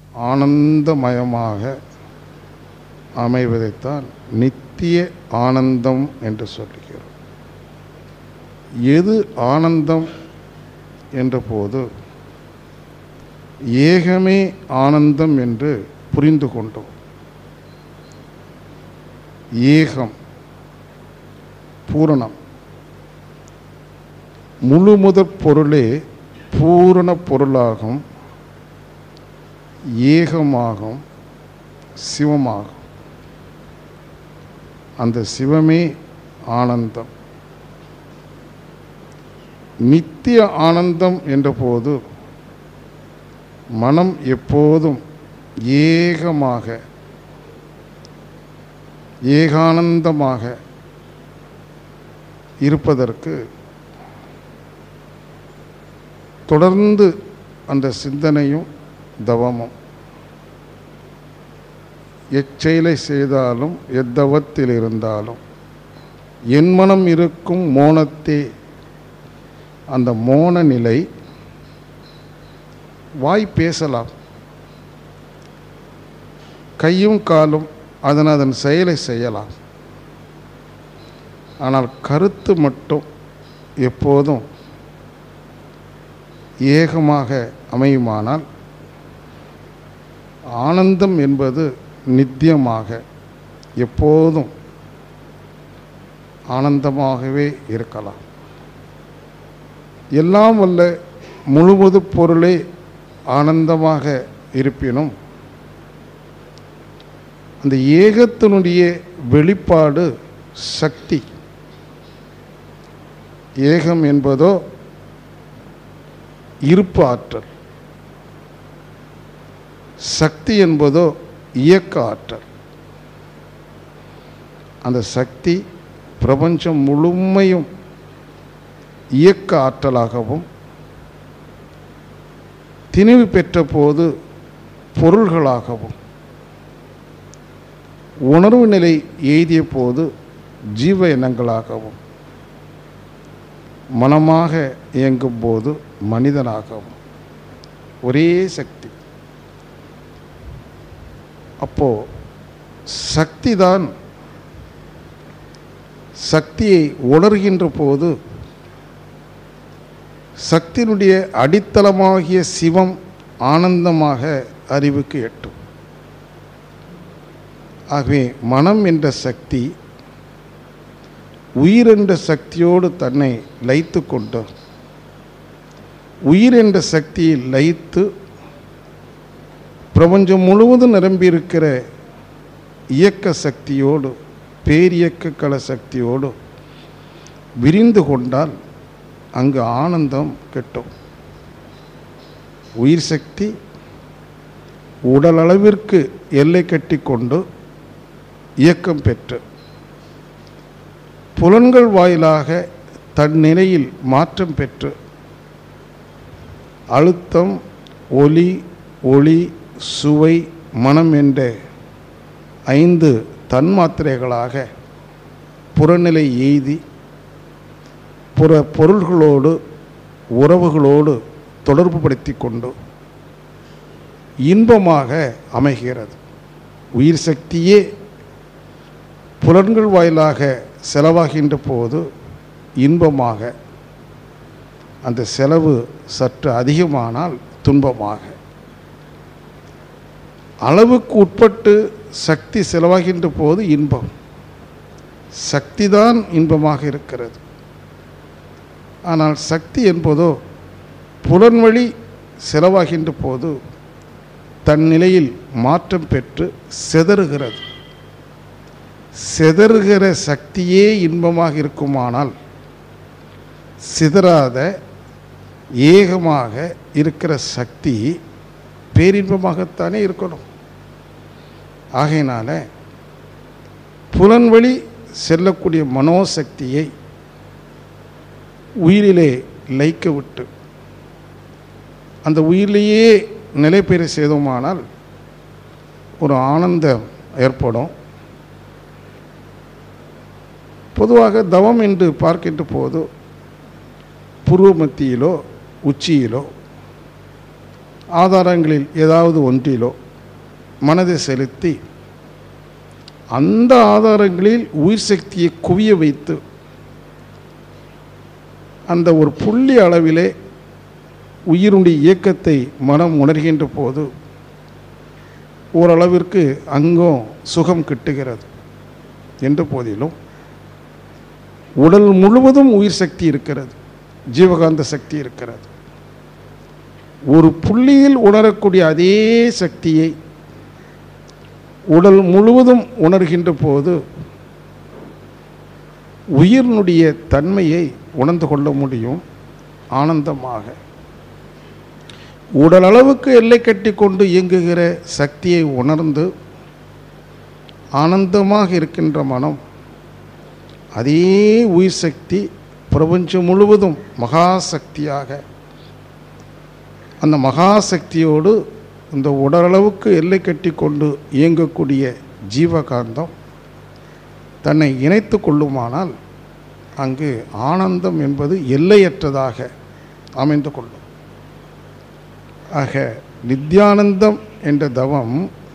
ஆனந்தமயமாக அமைவதைத்தான் நித்திய ஆனந்தம் என்று சொல்லுகிறோம் எது ஆனந்தம் என்ற போது ஏகமே ஆனந்தம் என்று புரிந்து கொண்டோம் ஏகம் பூரணம் முழு முதற் பொருளே பூரண பொருளாகும் ஏகமாகும் சிவமாகும் அந்த சிவமே ஆனந்தம் நித்திய ஆனந்தம் என்றபோது மனம் எப்போதும் ஏகமாக ஏகானந்தமாக இருப்பதற்கு தொடர்ந்து அந்த சிந்தனையும் தவமும் எச்செயலை செய்தாலும் எத்தவத்தில் இருந்தாலும் என் மனம் இருக்கும் மோனத்தே அந்த மோன நிலை வாய் பேசலாம் கையும் காலும் அதன் அதன் செயலை செய்யலாம் ஆனால் கருத்து மட்டும் எப்போதும் ஏகமாக அமையுமானால் ஆனந்தம் என்பது நித்தியமாக எப்போதும் ஆனந்தமாகவே இருக்கலாம் எல்லாம் வல்ல முழுவது பொருளே ஆனந்தமாக இருப்பினும் அந்த ஏகத்தினுடைய வெளிப்பாடு சக்தி ஏகம் என்பதோ இருப்பு ஆற்றல் சக்தி என்பதோ இயக்க ஆற்றல் அந்த சக்தி பிரபஞ்சம் முழுமையும் இயக்க ஆற்றலாகவும் திணிவு பெற்ற போது பொருள்களாகவும் உணர்வு நிலை எய்திய போது ஜீவ எண்ணங்களாகவும் மனமாக இயங்கும் போது மனிதனாகவும் ஒரே சக்தி அப்போ சக்தி தான் சக்தியை உணர்கின்ற போது சக்தியினுடைய அடித்தளமாகிய சிவம் ஆனந்தமாக அறிவுக்கு எட்டும் ஆகவே மனம் என்ற சக்தி உயிர் என்ற சக்தியோடு தன்னை லயித்து கொண்டு உயிர் என்ற சக்தியை லயித்து பிரபஞ்சம் முழுவதும் நிரம்பியிருக்கிற இயக்க சக்தியோடு பேரியக்க கல சக்தியோடு விரிந்து கொண்டால் அங்கு ஆனந்தம் கிட்டும் உயிர் சக்தி உடலளவிற்கு எல்லை கட்டி கொண்டு இயக்கம் பெற்று புலன்கள் வாயிலாக தன் நிலையில் மாற்றம் பெற்று அழுத்தம் ஒலி ஒளி சுவை மனம் என்ற ஐந்து தன்மாத்திரைகளாக புறநிலை எய்தி புற பொருள்களோடு உறவுகளோடு தொடர்பு படுத்தி கொண்டு இன்பமாக அமைகிறது உயிர் சக்தியே புலன்கள் வாயிலாக செலவாகின்ற போது இன்பமாக அந்த செலவு சற்று அதிகமானால் துன்பமாக அளவுக்கு உட்பட்டு சக்தி செலவாகின்ற போது இன்பம் சக்திதான் இன்பமாக இருக்கிறது ஆனால் சக்தி என்பதோ புலன்வழி செலவாகின்ற போது தன் நிலையில் மாற்றம் பெற்று செதறுகிறது செதறுகிற சக்தியே இன்பமாக இருக்குமானால் சிதறாத ஏகமாக இருக்கிற சக்தி பேரின்பமாகத்தானே இருக்கணும் ஆகையினால புலன்வழி செல்லக்கூடிய மனோசக்தியை உயிரிலே லயிக்க விட்டு அந்த உயிரிலேயே நிலை பெற செய்தோமானால் ஒரு ஆனந்தம் ஏற்படும் பொதுவாக தவம் என்று பார்க்கின்ற போது புருவ மத்தியிலோ உச்சியிலோ ஆதாரங்களில் ஏதாவது ஒன்றிலோ மனதை செலுத்தி அந்த ஆதாரங்களில் உயிர் சக்தியை குவிய வைத்து அந்த ஒரு புள்ளி அளவிலே உயிருடைய இயக்கத்தை மனம் உணர்கின்ற போது ஓரளவிற்கு அங்கும் சுகம் கிட்டுகிறது என்ற போதிலும் உடல் முழுவதும் உயிர் சக்தி இருக்கிறது ஜீவகாந்த சக்தி இருக்கிறது ஒரு புள்ளியில் உணரக்கூடிய அதே சக்தியை உடல் முழுவதும் உணர்கின்ற போது உயிரினுடைய தன்மையை உணர்ந்து கொள்ள முடியும் ஆனந்தமாக உடல் அளவுக்கு எல்லை கட்டி கொண்டு இயங்குகிற சக்தியை உணர்ந்து ஆனந்தமாக இருக்கின்ற மனம் அதே உயிர் சக்தி பிரபஞ்சம் முழுவதும் மகாசக்தியாக அந்த மகாசக்தியோடு இந்த உடலளவுக்கு எல்லை கட்டி கொண்டு இயங்கக்கூடிய ஜீவகாந்தம் தன்னை இணைத்து கொள்ளுமானால் அங்கு ஆனந்தம் என்பது எல்லையற்றதாக அமைந்து கொள்ளும் ஆக நித்யானந்தம் என்ற தவம்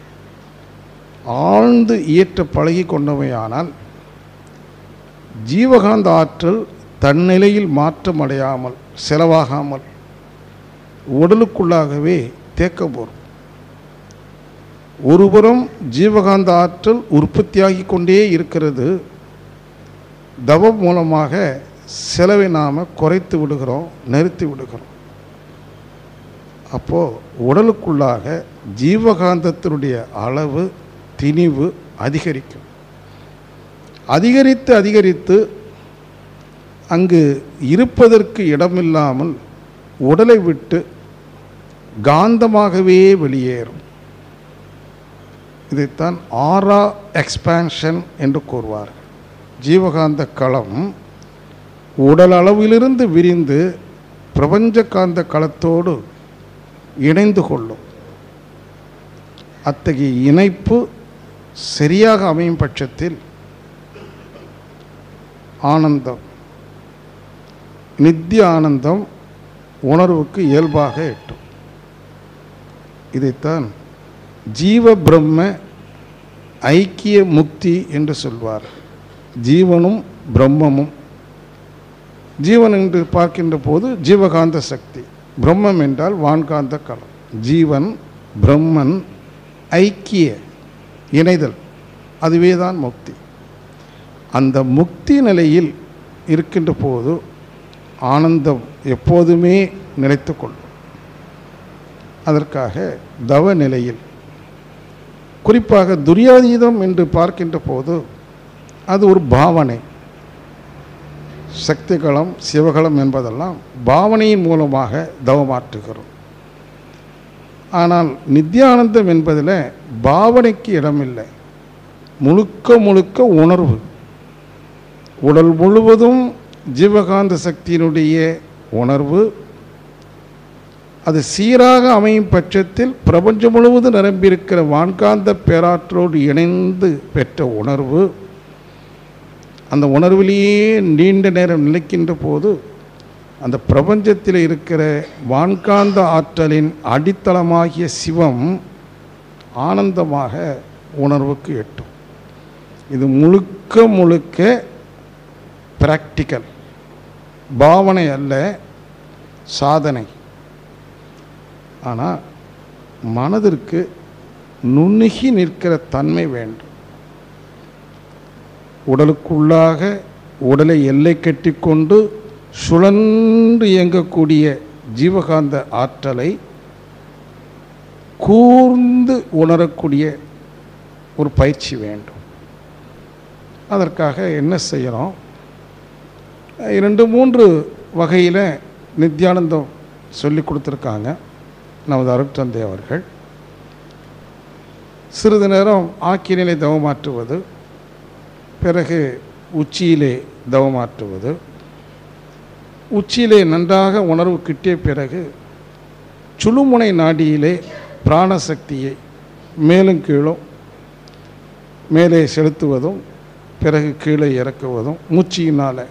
ஆழ்ந்து இயற்ற பழகி கொண்டவையானால் ஜீவகாந்த ஆற்றல் தன்னிலையில் மாற்றம் அடையாமல் செலவாகாமல் உடலுக்குள்ளாகவே தேக்கம் வரும் ஒருபுறம் ஜீவகாந்த ஆற்றல் உற்பத்தியாகி கொண்டே இருக்கிறது தவம் மூலமாக செலவை நாம் குறைத்து விடுகிறோம் நிறுத்தி விடுகிறோம் அப்போது உடலுக்குள்ளாக ஜீவகாந்தத்தினுடைய அளவு திணிவு அதிகரிக்கும் அதிகரித்து அதிகரித்து அங்கு இருப்பதற்கு இடமில்லாமல் உடலை விட்டு காந்தமாகவே வெளியேறும் இதைத்தான் ஆரா எக்ஸ்பான்ஷன் என்று கூறுவார்கள் ஜீவகாந்த களம் உடல் அளவிலிருந்து விரிந்து பிரபஞ்ச காந்த களத்தோடு இணைந்து கொள்ளும் அத்தகைய இணைப்பு சரியாக அமையும் பட்சத்தில் ஆனந்தம் நித்திய ஆனந்தம் உணர்வுக்கு இயல்பாக எட்டும் இதைத்தான் ஜீவ பிரம்ம ஐக்கிய முக்தி என்று சொல்வார் ஜீவனும் பிரம்மமும் ஜீவன் என்று பார்க்கின்ற போது ஜீவகாந்த சக்தி பிரம்மம் என்றால் வான்காந்த களம் ஜீவன் பிரம்மன் ஐக்கிய இணைதல் அதுவே தான் முக்தி அந்த முக்தி நிலையில் இருக்கின்ற போது ஆனந்தம் எப்போதுமே நிலைத்து கொள்ளும் அதற்காக தவ நிலையில் குறிப்பாக துரியாதீதம் என்று பார்க்கின்ற போது அது ஒரு பாவனை சக்திகளம் சிவகளம் என்பதெல்லாம் பாவனையின் மூலமாக தவமாற்றுகிறோம் ஆனால் நித்யானந்தம் என்பதில் பாவனைக்கு இடமில்லை முழுக்க முழுக்க உணர்வு உடல் முழுவதும் ஜீவகாந்த சக்தியினுடைய உணர்வு அது சீராக அமையும் பட்சத்தில் பிரபஞ்சம் முழுவதும் நிரம்பியிருக்கிற வான்காந்த பேராற்றோடு இணைந்து பெற்ற உணர்வு அந்த உணர்விலேயே நீண்ட நேரம் நிலைக்கின்ற போது அந்த பிரபஞ்சத்தில் இருக்கிற வான்காந்த ஆற்றலின் அடித்தளமாகிய சிவம் ஆனந்தமாக உணர்வுக்கு எட்டும் இது முழுக்க முழுக்க பிராக்டிக்கல் பாவனை அல்ல சாதனை ஆனால் மனதிற்கு நுண்ணுகி நிற்கிற தன்மை வேண்டும் உடலுக்குள்ளாக உடலை எல்லை கட்டிக்கொண்டு சுழன்று இயங்கக்கூடிய ஜீவகாந்த ஆற்றலை கூர்ந்து உணரக்கூடிய ஒரு பயிற்சி வேண்டும் அதற்காக என்ன செய்யணும் இரண்டு மூன்று வகையில் நித்யானந்தம் சொல்லி கொடுத்துருக்காங்க நமது அருட்தந்தை அவர்கள் சிறிது நேரம் ஆக்கிய நிலை தவமாற்றுவது பிறகு உச்சியிலே தவமாற்றுவது உச்சியிலே நன்றாக உணர்வு கிட்டிய பிறகு சுழுமுனை நாடியிலே பிராணசக்தியை மேலும் கீழும் மேலே செலுத்துவதும் பிறகு கீழே இறக்குவதும் மூச்சியினால்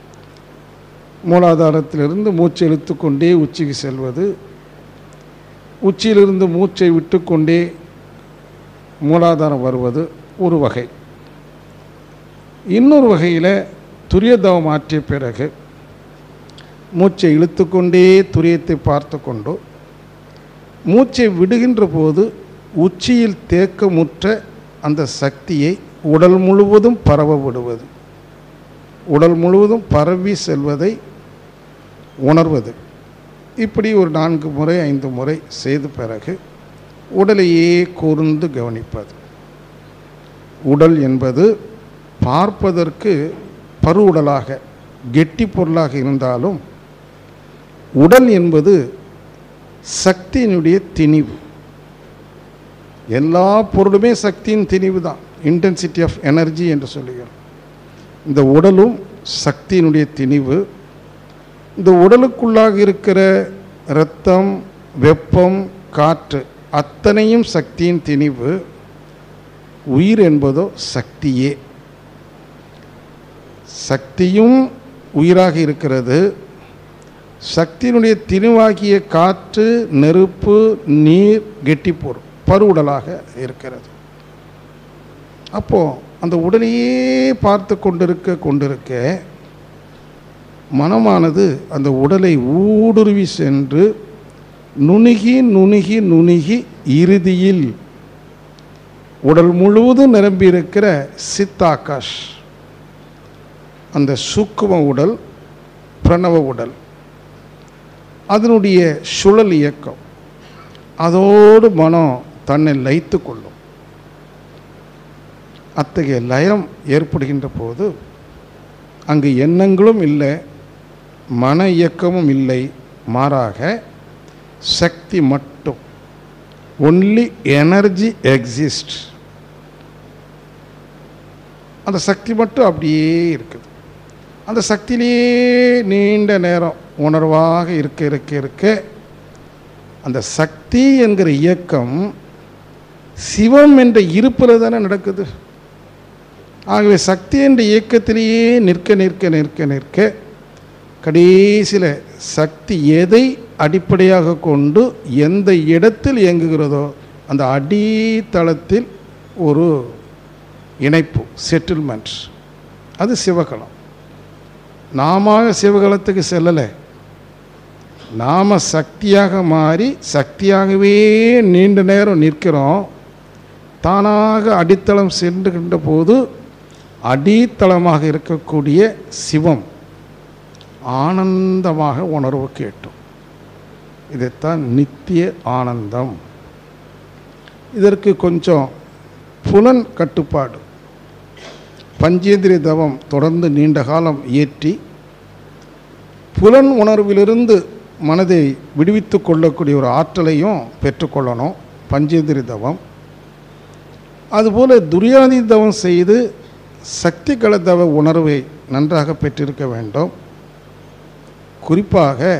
மூலாதாரத்திலிருந்து மூச்சு இழுத்துக்கொண்டே உச்சிக்கு செல்வது உச்சியிலிருந்து மூச்சை விட்டுக்கொண்டே மூலாதாரம் வருவது ஒரு வகை இன்னொரு வகையில் துரியதவம் ஆற்றிய பிறகு மூச்சை இழுத்துக்கொண்டே துரியத்தை பார்த்து கொண்டு மூச்சை விடுகின்ற போது உச்சியில் தேக்கமுற்ற அந்த சக்தியை உடல் முழுவதும் பரவ விடுவது உடல் முழுவதும் பரவி செல்வதை உணர்வது இப்படி ஒரு நான்கு முறை ஐந்து முறை செய்த பிறகு உடலையே கூர்ந்து கவனிப்பது உடல் என்பது பார்ப்பதற்கு பரு உடலாக கெட்டி பொருளாக இருந்தாலும் உடல் என்பது சக்தியினுடைய திணிவு எல்லா பொருளுமே சக்தியின் திணிவு தான் இன்டென்சிட்டி ஆஃப் எனர்ஜி என்று சொல்லுகிறோம் இந்த உடலும் சக்தியினுடைய திணிவு இந்த உடலுக்குள்ளாக இருக்கிற இரத்தம் வெப்பம் காற்று அத்தனையும் சக்தியின் திணிவு உயிர் என்பதோ சக்தியே சக்தியும் உயிராக இருக்கிறது சக்தியினுடைய திணிவாகிய காற்று நெருப்பு நீர் கெட்டிப்பொருள் பருவுடலாக இருக்கிறது அப்போ அந்த உடலையே பார்த்து கொண்டிருக்க கொண்டிருக்க மனமானது அந்த உடலை ஊடுருவி சென்று நுணுகி நுணுகி நுணுகி இறுதியில் உடல் முழுவதும் நிரம்பியிருக்கிற சித்தாகாஷ் அந்த சூக்கும உடல் பிரணவ உடல் அதனுடைய சுழல் இயக்கம் அதோடு மனம் தன்னை லயித்து கொள்ளும் அத்தகைய லயம் ஏற்படுகின்ற போது அங்கு எண்ணங்களும் இல்லை மன இயக்கமும் இல்லை மாறாக சக்தி மட்டும் ஒன்லி எனர்ஜி எக்ஸிஸ்ட் அந்த சக்தி மட்டும் அப்படியே இருக்குது அந்த சக்தியிலேயே நீண்ட நேரம் உணர்வாக இருக்க இருக்க இருக்க அந்த சக்தி என்கிற இயக்கம் சிவம் என்ற இருப்பில் தானே நடக்குது ஆகவே சக்தி என்ற இயக்கத்திலேயே நிற்க நிற்க நிற்க நிற்க கடைசியில் சக்தி எதை அடிப்படையாக கொண்டு எந்த இடத்தில் இயங்குகிறதோ அந்த அடித்தளத்தில் ஒரு இணைப்பு செட்டில்மெண்ட் அது சிவகலம் நாம சிவகலத்துக்கு செல்லலை நாம சக்தியாக மாறி சக்தியாகவே நீண்ட நேரம் நிற்கிறோம் தானாக அடித்தளம் சென்றுகின்ற போது அடித்தளமாக இருக்கக்கூடிய சிவம் ஆனந்தமாக உணர்வு கேட்டும் இதைத்தான் நித்திய ஆனந்தம் இதற்கு கொஞ்சம் புலன் கட்டுப்பாடு பஞ்சேந்திரிய தவம் தொடர்ந்து நீண்ட காலம் இயற்றி புலன் உணர்விலிருந்து மனதை விடுவித்து கொள்ளக்கூடிய ஒரு ஆற்றலையும் பெற்றுக்கொள்ளணும் பஞ்சேந்திரி தவம் அதுபோல் துரியாதி தவம் செய்து சக்தி கலதவ உணர்வை நன்றாக பெற்றிருக்க வேண்டும் குறிப்பாக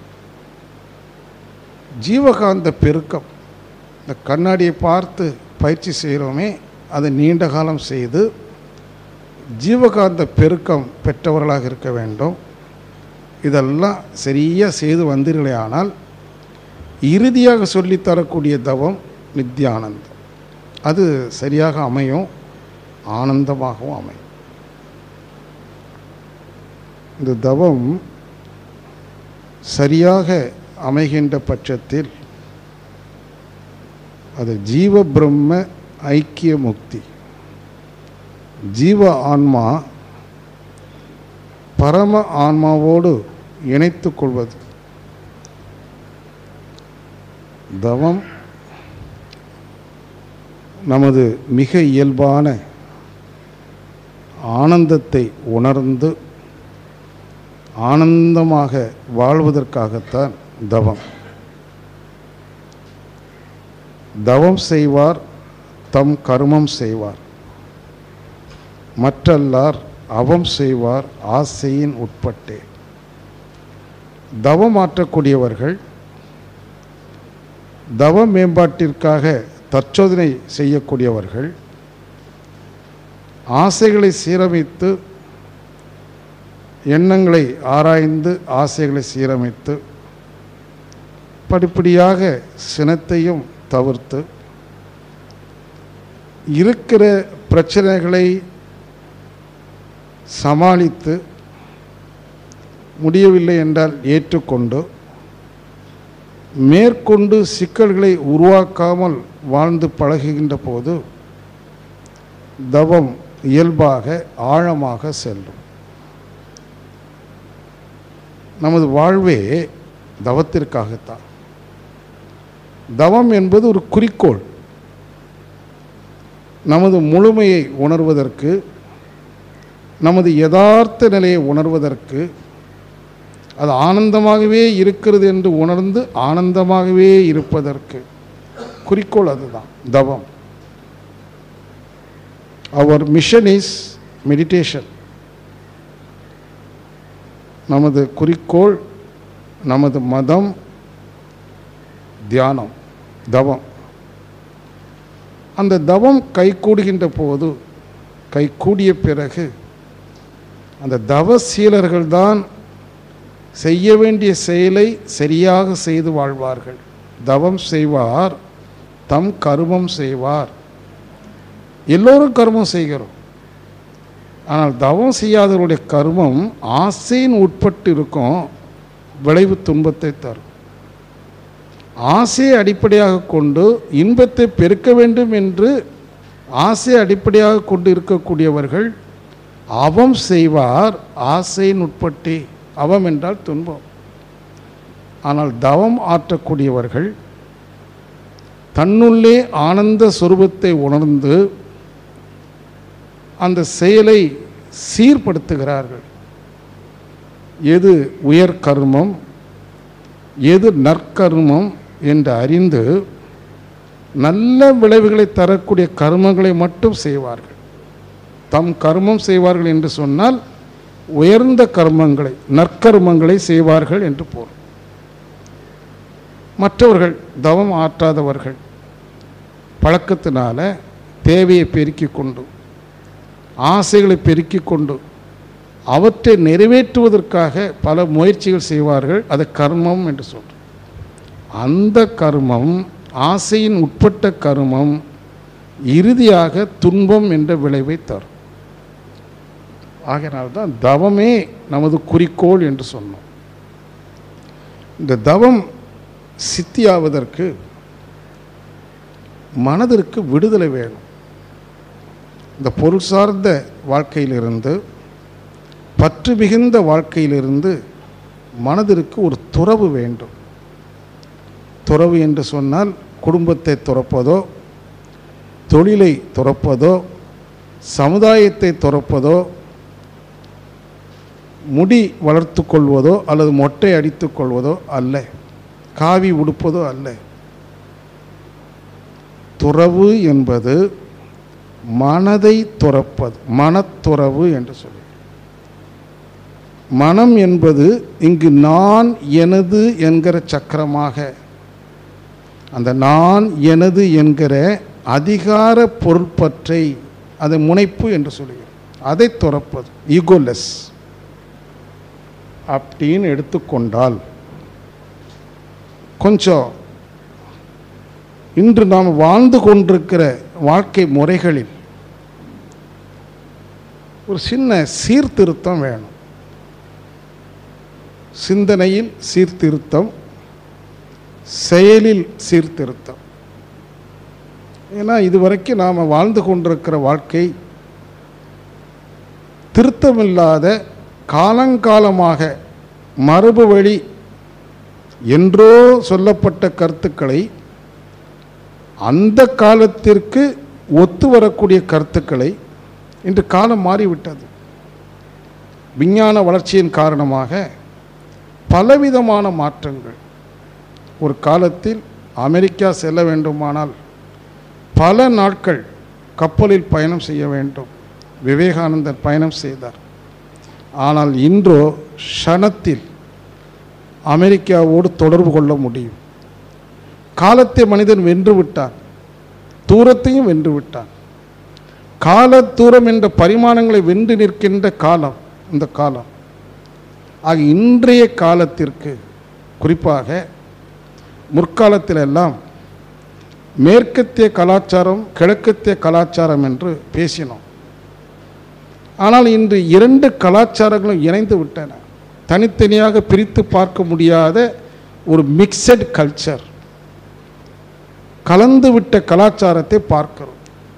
ஜீவகாந்த பெருக்கம் இந்த கண்ணாடியை பார்த்து பயிற்சி செய்கிறோமே அதை நீண்ட காலம் செய்து ஜீவகாந்த பெருக்கம் பெற்றவர்களாக இருக்க வேண்டும் இதெல்லாம் சரியாக செய்து வந்தீர்களே ஆனால் இறுதியாக சொல்லித்தரக்கூடிய தவம் நித்தியானந்தம் அது சரியாக அமையும் ஆனந்தமாகவும் அமையும் இந்த தவம் சரியாக அமைகின்ற பட்சத்தில் அது ஜீவ பிரம்ம ஐக்கிய முக்தி ஜீவ ஆன்மா பரம ஆன்மாவோடு இணைத்து கொள்வது தவம் நமது மிக இயல்பான ஆனந்தத்தை உணர்ந்து ஆனந்தமாக வாழ்வதற்காகத்தான் தவம் தவம் செய்வார் தம் கர்மம் செய்வார் மற்றல்லார் அவம் செய்வார் ஆசையின் உட்பட்டே தவம் ஆற்றக்கூடியவர்கள் தவ மேம்பாட்டிற்காக தற்சோதனை செய்யக்கூடியவர்கள் ஆசைகளை சீரமைத்து எண்ணங்களை ஆராய்ந்து ஆசைகளை சீரமைத்து படிப்படியாக சினத்தையும் தவிர்த்து இருக்கிற பிரச்சனைகளை சமாளித்து முடியவில்லை என்றால் ஏற்றுக்கொண்டு மேற்கொண்டு சிக்கல்களை உருவாக்காமல் வாழ்ந்து பழகுகின்ற போது தவம் இயல்பாக ஆழமாக செல்லும் நமது வாழ்வே தவத்திற்காகத்தான் தவம் என்பது ஒரு குறிக்கோள் நமது முழுமையை உணர்வதற்கு நமது யதார்த்த நிலையை உணர்வதற்கு அது ஆனந்தமாகவே இருக்கிறது என்று உணர்ந்து ஆனந்தமாகவே இருப்பதற்கு குறிக்கோள் அதுதான் தவம் அவர் மிஷன் இஸ் மெடிடேஷன் நமது குறிக்கோள் நமது மதம் தியானம் தவம் அந்த தவம் கைகூடுகின்ற போது கைகூடிய பிறகு அந்த தவசீலர்கள்தான் செய்ய வேண்டிய செயலை சரியாக செய்து வாழ்வார்கள் தவம் செய்வார் தம் கருமம் செய்வார் எல்லோரும் கர்மம் செய்கிறோம் ஆனால் தவம் செய்யாதவருடைய கர்மம் ஆசையின் உட்பட்டு இருக்கும் விளைவு துன்பத்தை தரும் ஆசையை அடிப்படையாக கொண்டு இன்பத்தை பெருக்க வேண்டும் என்று ஆசையை அடிப்படையாக கொண்டு இருக்கக்கூடியவர்கள் அவம் செய்வார் ஆசையின் உட்பட்டே அவம் என்றால் துன்பம் ஆனால் தவம் ஆற்றக்கூடியவர்கள் தன்னுள்ளே ஆனந்த சொரூபத்தை உணர்ந்து அந்த செயலை சீர்படுத்துகிறார்கள் எது உயர் கர்மம் எது நற்கர்மம் என்று அறிந்து நல்ல விளைவுகளை தரக்கூடிய கர்மங்களை மட்டும் செய்வார்கள் தம் கர்மம் செய்வார்கள் என்று சொன்னால் உயர்ந்த கர்மங்களை நற்கர்மங்களை செய்வார்கள் என்று பொருள் மற்றவர்கள் தவம் ஆற்றாதவர்கள் பழக்கத்தினால தேவையை பெருக்கிக் கொண்டு ஆசைகளை பெருக்கிக் கொண்டு அவற்றை நிறைவேற்றுவதற்காக பல முயற்சிகள் செய்வார்கள் அது கர்மம் என்று சொல்கிறோம் அந்த கர்மம் ஆசையின் உட்பட்ட கர்மம் இறுதியாக துன்பம் என்ற விளைவை தரும் ஆகையினால்தான் தவமே நமது குறிக்கோள் என்று சொன்னோம் இந்த தவம் சித்தியாவதற்கு மனதிற்கு விடுதலை வேணும் இந்த பொருள் சார்ந்த வாழ்க்கையிலிருந்து பற்று மிகுந்த வாழ்க்கையிலிருந்து மனதிற்கு ஒரு துறவு வேண்டும் துறவு என்று சொன்னால் குடும்பத்தை துறப்பதோ தொழிலை துறப்பதோ சமுதாயத்தை துறப்பதோ முடி வளர்த்து கொள்வதோ அல்லது மொட்டை அடித்து கொள்வதோ அல்ல காவி உடுப்பதோ அல்ல துறவு என்பது மனதை துறப்பது மனத்துறவு என்று சொல்லி மனம் என்பது இங்கு நான் எனது என்கிற சக்கரமாக அந்த நான் எனது என்கிற அதிகார பொருட்பற்றை அது முனைப்பு என்று சொல்லுகிறோம் அதை துறப்பது ஈகோலெஸ் அப்படின்னு எடுத்துக்கொண்டால் கொஞ்சம் இன்று நாம் வாழ்ந்து கொண்டிருக்கிற வாழ்க்கை முறைகளில் ஒரு சின்ன சீர்திருத்தம் வேணும் சிந்தனையில் சீர்திருத்தம் செயலில் சீர்திருத்தம் ஏன்னா இதுவரைக்கும் நாம் வாழ்ந்து கொண்டிருக்கிற வாழ்க்கை திருத்தமில்லாத காலங்காலமாக மரபு வழி என்றோ சொல்லப்பட்ட கருத்துக்களை அந்த காலத்திற்கு ஒத்து வரக்கூடிய கருத்துக்களை இன்று காலம் மாறிவிட்டது விஞ்ஞான வளர்ச்சியின் காரணமாக பலவிதமான மாற்றங்கள் ஒரு காலத்தில் அமெரிக்கா செல்ல வேண்டுமானால் பல நாட்கள் கப்பலில் பயணம் செய்ய வேண்டும் விவேகானந்தர் பயணம் செய்தார் ஆனால் இன்றோ க்ஷணத்தில் அமெரிக்காவோடு தொடர்பு கொள்ள முடியும் காலத்தை மனிதன் வென்று விட்டான் தூரத்தையும் வென்று விட்டான் கால தூரம் என்ற பரிமாணங்களை வென்று நிற்கின்ற காலம் இந்த காலம் ஆக இன்றைய காலத்திற்கு குறிப்பாக முற்காலத்தில் எல்லாம் மேற்கத்திய கலாச்சாரம் கிழக்கத்திய கலாச்சாரம் என்று பேசினோம் ஆனால் இன்று இரண்டு கலாச்சாரங்களும் இணைந்து விட்டன தனித்தனியாக பிரித்து பார்க்க முடியாத ஒரு மிக்சட் கல்ச்சர் கலந்து விட்ட கலாச்சாரத்தை பார்க்கிறோம்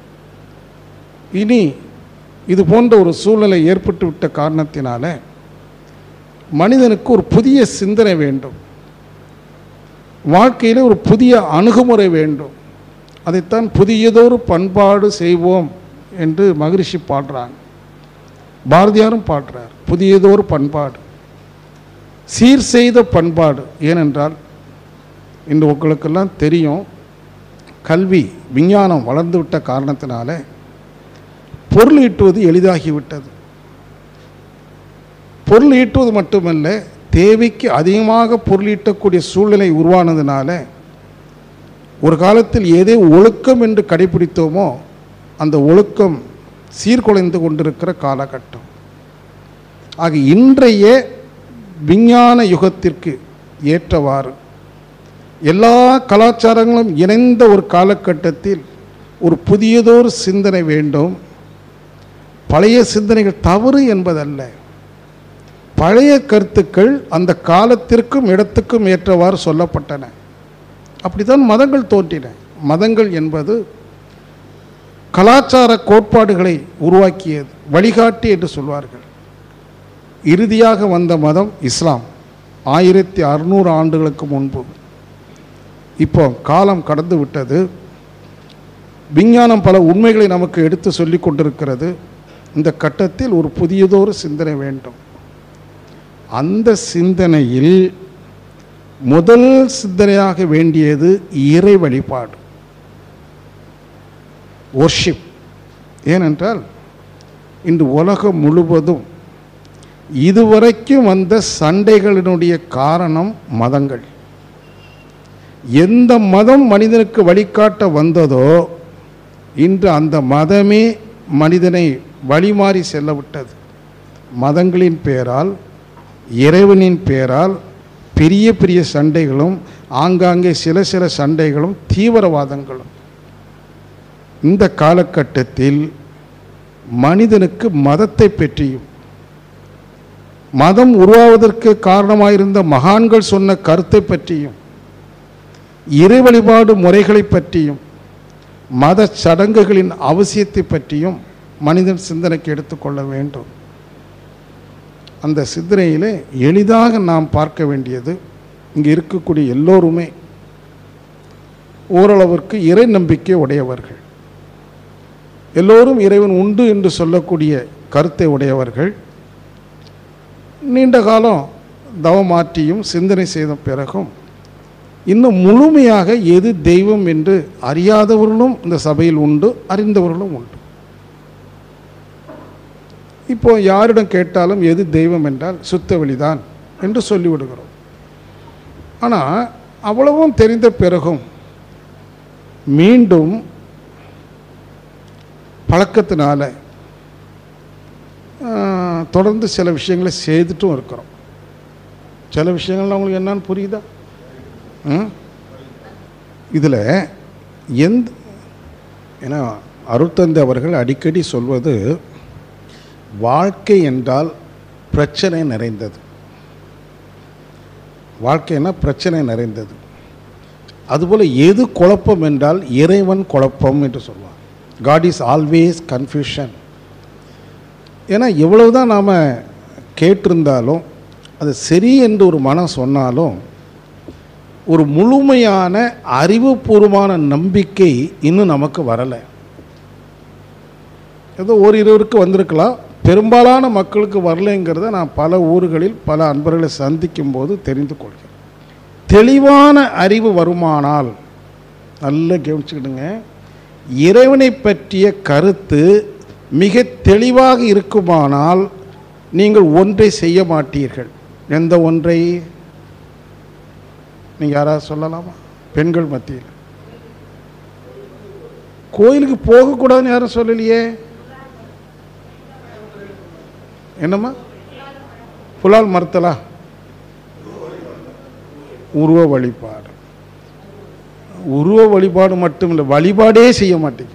இனி இது போன்ற ஒரு சூழ்நிலை ஏற்பட்டு விட்ட காரணத்தினால மனிதனுக்கு ஒரு புதிய சிந்தனை வேண்டும் வாழ்க்கையில் ஒரு புதிய அணுகுமுறை வேண்டும் அதைத்தான் புதியதொரு பண்பாடு செய்வோம் என்று மகரிஷி பாடுறாங்க பாரதியாரும் பாடுறார் புதியதொரு பண்பாடு சீர் செய்த பண்பாடு ஏனென்றால் இன்று உங்களுக்கெல்லாம் தெரியும் கல்வி விஞ்ஞானம் வளர்ந்து விட்ட காரணத்தினால பொருள் ஈட்டுவது எளிதாகிவிட்டது பொருள் ஈட்டுவது மட்டுமல்ல தேவைக்கு அதிகமாக பொருள் ஈட்டக்கூடிய சூழ்நிலை உருவானதுனால ஒரு காலத்தில் எதை ஒழுக்கம் என்று கடைபிடித்தோமோ அந்த ஒழுக்கம் சீர்குலைந்து கொண்டிருக்கிற காலகட்டம் ஆக இன்றைய விஞ்ஞான யுகத்திற்கு ஏற்றவாறு எல்லா கலாச்சாரங்களும் இணைந்த ஒரு காலகட்டத்தில் ஒரு புதியதொரு சிந்தனை வேண்டும் பழைய சிந்தனைகள் தவறு என்பதல்ல பழைய கருத்துக்கள் அந்த காலத்திற்கும் இடத்துக்கும் ஏற்றவாறு சொல்லப்பட்டன அப்படித்தான் மதங்கள் தோன்றின மதங்கள் என்பது கலாச்சார கோட்பாடுகளை உருவாக்கியது வழிகாட்டி என்று சொல்வார்கள் இறுதியாக வந்த மதம் இஸ்லாம் ஆயிரத்தி அறுநூறு ஆண்டுகளுக்கு முன்பு இப்போ காலம் கடந்து விட்டது விஞ்ஞானம் பல உண்மைகளை நமக்கு எடுத்து சொல்லி கொண்டிருக்கிறது இந்த கட்டத்தில் ஒரு புதியதொரு சிந்தனை வேண்டும் அந்த சிந்தனையில் முதல் சிந்தனையாக வேண்டியது இறை வழிபாடு ஒர்ஷிப் ஏனென்றால் இன்று உலகம் முழுவதும் இதுவரைக்கும் வந்த சண்டைகளினுடைய காரணம் மதங்கள் எந்த மதம் மனிதனுக்கு வழிகாட்ட வந்ததோ இன்று அந்த மதமே மனிதனை வழிமாறி செல்ல விட்டது மதங்களின் பெயரால் இறைவனின் பெயரால் பெரிய பெரிய சண்டைகளும் ஆங்காங்கே சில சில சண்டைகளும் தீவிரவாதங்களும் இந்த காலகட்டத்தில் மனிதனுக்கு மதத்தை பற்றியும் மதம் உருவாவதற்கு காரணமாயிருந்த மகான்கள் சொன்ன கருத்தை பற்றியும் இறை வழிபாடு முறைகளை பற்றியும் மத சடங்குகளின் அவசியத்தை பற்றியும் மனிதன் சிந்தனைக்கு எடுத்துக்கொள்ள வேண்டும் அந்த சிந்தனையிலே எளிதாக நாம் பார்க்க வேண்டியது இங்கே இருக்கக்கூடிய எல்லோருமே ஓரளவிற்கு இறை நம்பிக்கை உடையவர்கள் எல்லோரும் இறைவன் உண்டு என்று சொல்லக்கூடிய கருத்தை உடையவர்கள் நீண்ட காலம் தவமாற்றியும் சிந்தனை செய்த பிறகும் இன்னும் முழுமையாக எது தெய்வம் என்று அறியாதவர்களும் இந்த சபையில் உண்டு அறிந்தவர்களும் உண்டு இப்போ யாரிடம் கேட்டாலும் எது தெய்வம் என்றால் சுத்த வெளிதான் என்று சொல்லிவிடுகிறோம் ஆனால் அவ்வளவும் தெரிந்த பிறகும் மீண்டும் பழக்கத்தினால ஆஹ், தொடர்ந்து சில விஷயங்களை செய்துட்டும் இருக்கிறோம் சில விஷயங்கள்லாம் உங்களுக்கு என்னன்னு புரியுதா இதில் எந்த ஏன்னா அருட்தந்தை அவர்கள் அடிக்கடி சொல்வது வாழ்க்கை என்றால் பிரச்சனை நிறைந்தது வாழ்க்கைன்னா பிரச்சனை நிறைந்தது அதுபோல் எது குழப்பம் என்றால் இறைவன் குழப்பம் என்று சொல்லுவார் காட் இஸ் ஆல்வேஸ் கன்ஃபியூஷன் ஏன்னா எவ்வளவு தான் நாம் கேட்டிருந்தாலும் அது சரி என்று ஒரு மனம் சொன்னாலும் ஒரு முழுமையான அறிவுபூர்வமான நம்பிக்கை இன்னும் நமக்கு வரலை ஏதோ ஒரு இருவருக்கு வந்திருக்கலாம் பெரும்பாலான மக்களுக்கு வரலைங்கிறத நான் பல ஊர்களில் பல அன்பர்களை சந்திக்கும் போது தெரிந்து கொள்கிறேன் தெளிவான அறிவு வருமானால் நல்லா கவனிச்சுக்கிடுங்க இறைவனை பற்றிய கருத்து மிக தெளிவாக இருக்குமானால் நீங்கள் ஒன்றை செய்ய மாட்டீர்கள் எந்த ஒன்றை நீங்கள் யாராவது சொல்லலாமா பெண்கள் மத்தியில் கோயிலுக்கு போகக்கூடாதுன்னு யாரும் சொல்லலையே என்னம்மா புலால் மறுத்தலா உருவ வழிபாடு உருவ வழிபாடு மட்டும் இல்லை வழிபாடே செய்ய மாட்டேங்க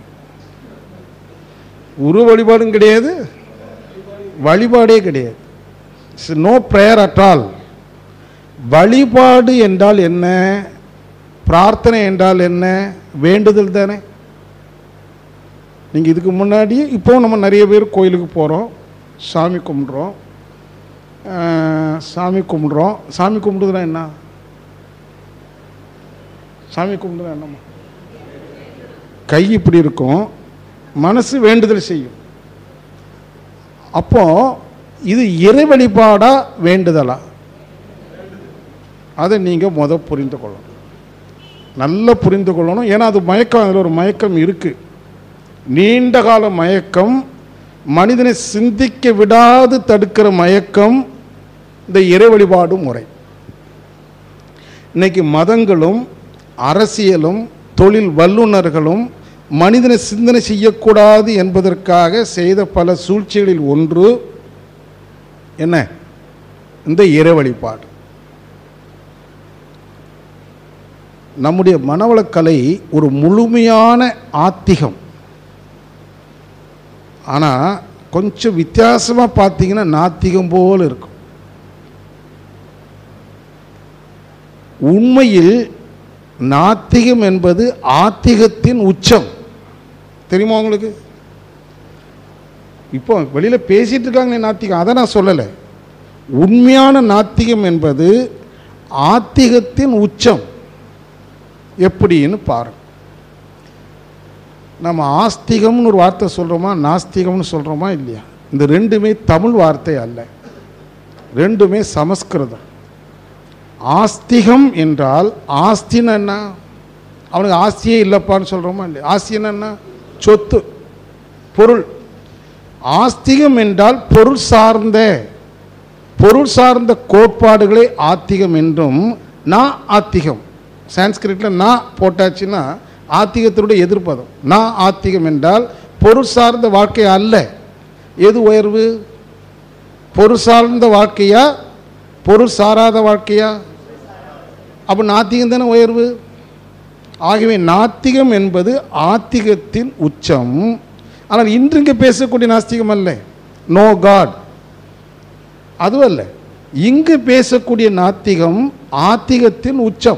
உருவ வழிபாடும் கிடையாது வழிபாடே கிடையாது நோ ப்ரேயர் அட் ஆல் வழிபாடு என்றால் என்ன பிரார்த்தனை என்றால் என்ன வேண்டுதல் தானே நீங்கள் இதுக்கு முன்னாடி இப்போ நம்ம நிறைய பேர் கோயிலுக்கு போகிறோம் சாமி கும்பிட்றோம் அஹ், சாமி கும்பிட்றோம் சாமி கும்பிடுதுன்னா என்ன சாமி கும்பிடுதுன்னா என்னம்மா கை இப்படி இருக்கும் மனசு வேண்டுதல் செய்யும் அப்போ இது இறை வழிபாடா வேண்டுதலா அதை நீங்கள் முத புரிந்து கொள்ளணும் நல்லா புரிந்து கொள்ளணும் ஏன்னா அது மயக்கம் அதில் ஒரு மயக்கம் இருக்குது நீண்ட கால மயக்கம் மனிதனை சிந்திக்க விடாது தடுக்கிற மயக்கம் இந்த இறை வழிபாடு முறை இன்னைக்கு மதங்களும் அரசியலும் தொழில் வல்லுநர்களும் மனிதனை சிந்தனை செய்யக்கூடாது என்பதற்காக செய்த பல சூழ்ச்சிகளில் ஒன்று என்ன இந்த இறை வழிபாடு நம்முடைய மனவளக்கலை ஒரு முழுமையான ஆத்திகம் ஆனால் கொஞ்சம் வித்தியாசமாக பார்த்தீங்கன்னா நாத்திகம் போல் இருக்கும் உண்மையில் நாத்திகம் என்பது ஆத்திகத்தின் உச்சம் தெரியுமா உங்களுக்கு இப்போ வெளியில் பேசிட்டு இருக்காங்களே நாத்திகம் அதை நான் சொல்லலை உண்மையான நாத்திகம் என்பது ஆத்திகத்தின் உச்சம் எப்படின்னு பாருங்க நம்ம ஆஸ்திகம்னு ஒரு வார்த்தை சொல்கிறோமா நாஸ்திகம்னு சொல்கிறோமா இல்லையா இந்த ரெண்டுமே தமிழ் வார்த்தை அல்ல ரெண்டுமே சமஸ்கிருதம் ஆஸ்திகம் என்றால் ஆஸ்தின்னு என்ன அவனுக்கு ஆஸ்தியே இல்லைப்பான்னு சொல்கிறோமா இல்லையா ஆஸ்தின்னு என்ன சொத்து பொருள் ஆஸ்திகம் என்றால் பொருள் சார்ந்த பொருள் சார்ந்த கோட்பாடுகளே ஆத்திகம் என்றும் நான் ஆத்திகம் சான்ஸ்கிரிட்டில் நான் போட்டாச்சுன்னா ஆத்திகத்தினுடைய எதிர்ப்பதம் நான் ஆத்திகம் என்றால் பொருள் சார்ந்த வாழ்க்கை அல்ல எது உயர்வு பொருள் சார்ந்த வாழ்க்கையா பொருள் சாராத வாழ்க்கையா அப்போ நாத்திகம் தானே உயர்வு ஆகவே நாத்திகம் என்பது ஆத்திகத்தின் உச்சம் ஆனால் இன்று இங்கே பேசக்கூடிய நாஸ்திகம் அல்ல நோ காட் அதுவும் அல்ல இங்கு பேசக்கூடிய நாத்திகம் ஆத்திகத்தின் உச்சம்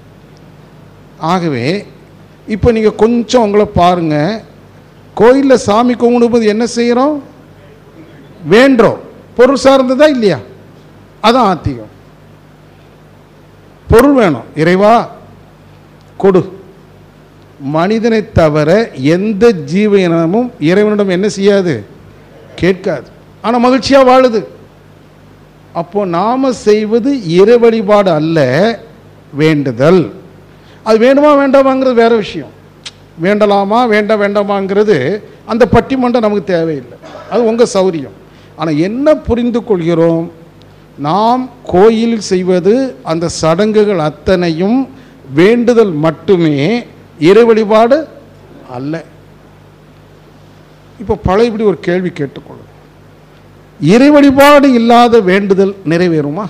ஆகவே இப்போ நீங்கள் கொஞ்சம் உங்களை பாருங்க கோயிலில் சாமி கும்பிடும்போது என்ன செய்கிறோம் வேண்டுறோம் பொருள் சார்ந்ததா இல்லையா அதான் ஆத்திகம் பொருள் வேணும் இறைவா கொடு மனிதனை தவிர எந்த ஜீவ இனமும் இறைவனிடம் என்ன செய்யாது கேட்காது ஆனால் மகிழ்ச்சியாக வாழுது அப்போ நாம செய்வது இறை வழிபாடு அல்ல வேண்டுதல் அது வேணுமா வேண்டாமாங்கிறது வேற விஷயம் வேண்டலாமா வேண்ட வேண்டாமாங்கிறது அந்த பட்டிமன்றம் நமக்கு தேவையில்லை அது உங்கள் சௌரியம் ஆனால் என்ன புரிந்து கொள்கிறோம் நாம் கோயிலில் செய்வது அந்த சடங்குகள் அத்தனையும் வேண்டுதல் மட்டுமே இறை வழிபாடு அல்ல இப்போ பழையபடி ஒரு கேள்வி கேட்டுக்கொள்ளும் இறை வழிபாடு இல்லாத வேண்டுதல் நிறைவேறுமா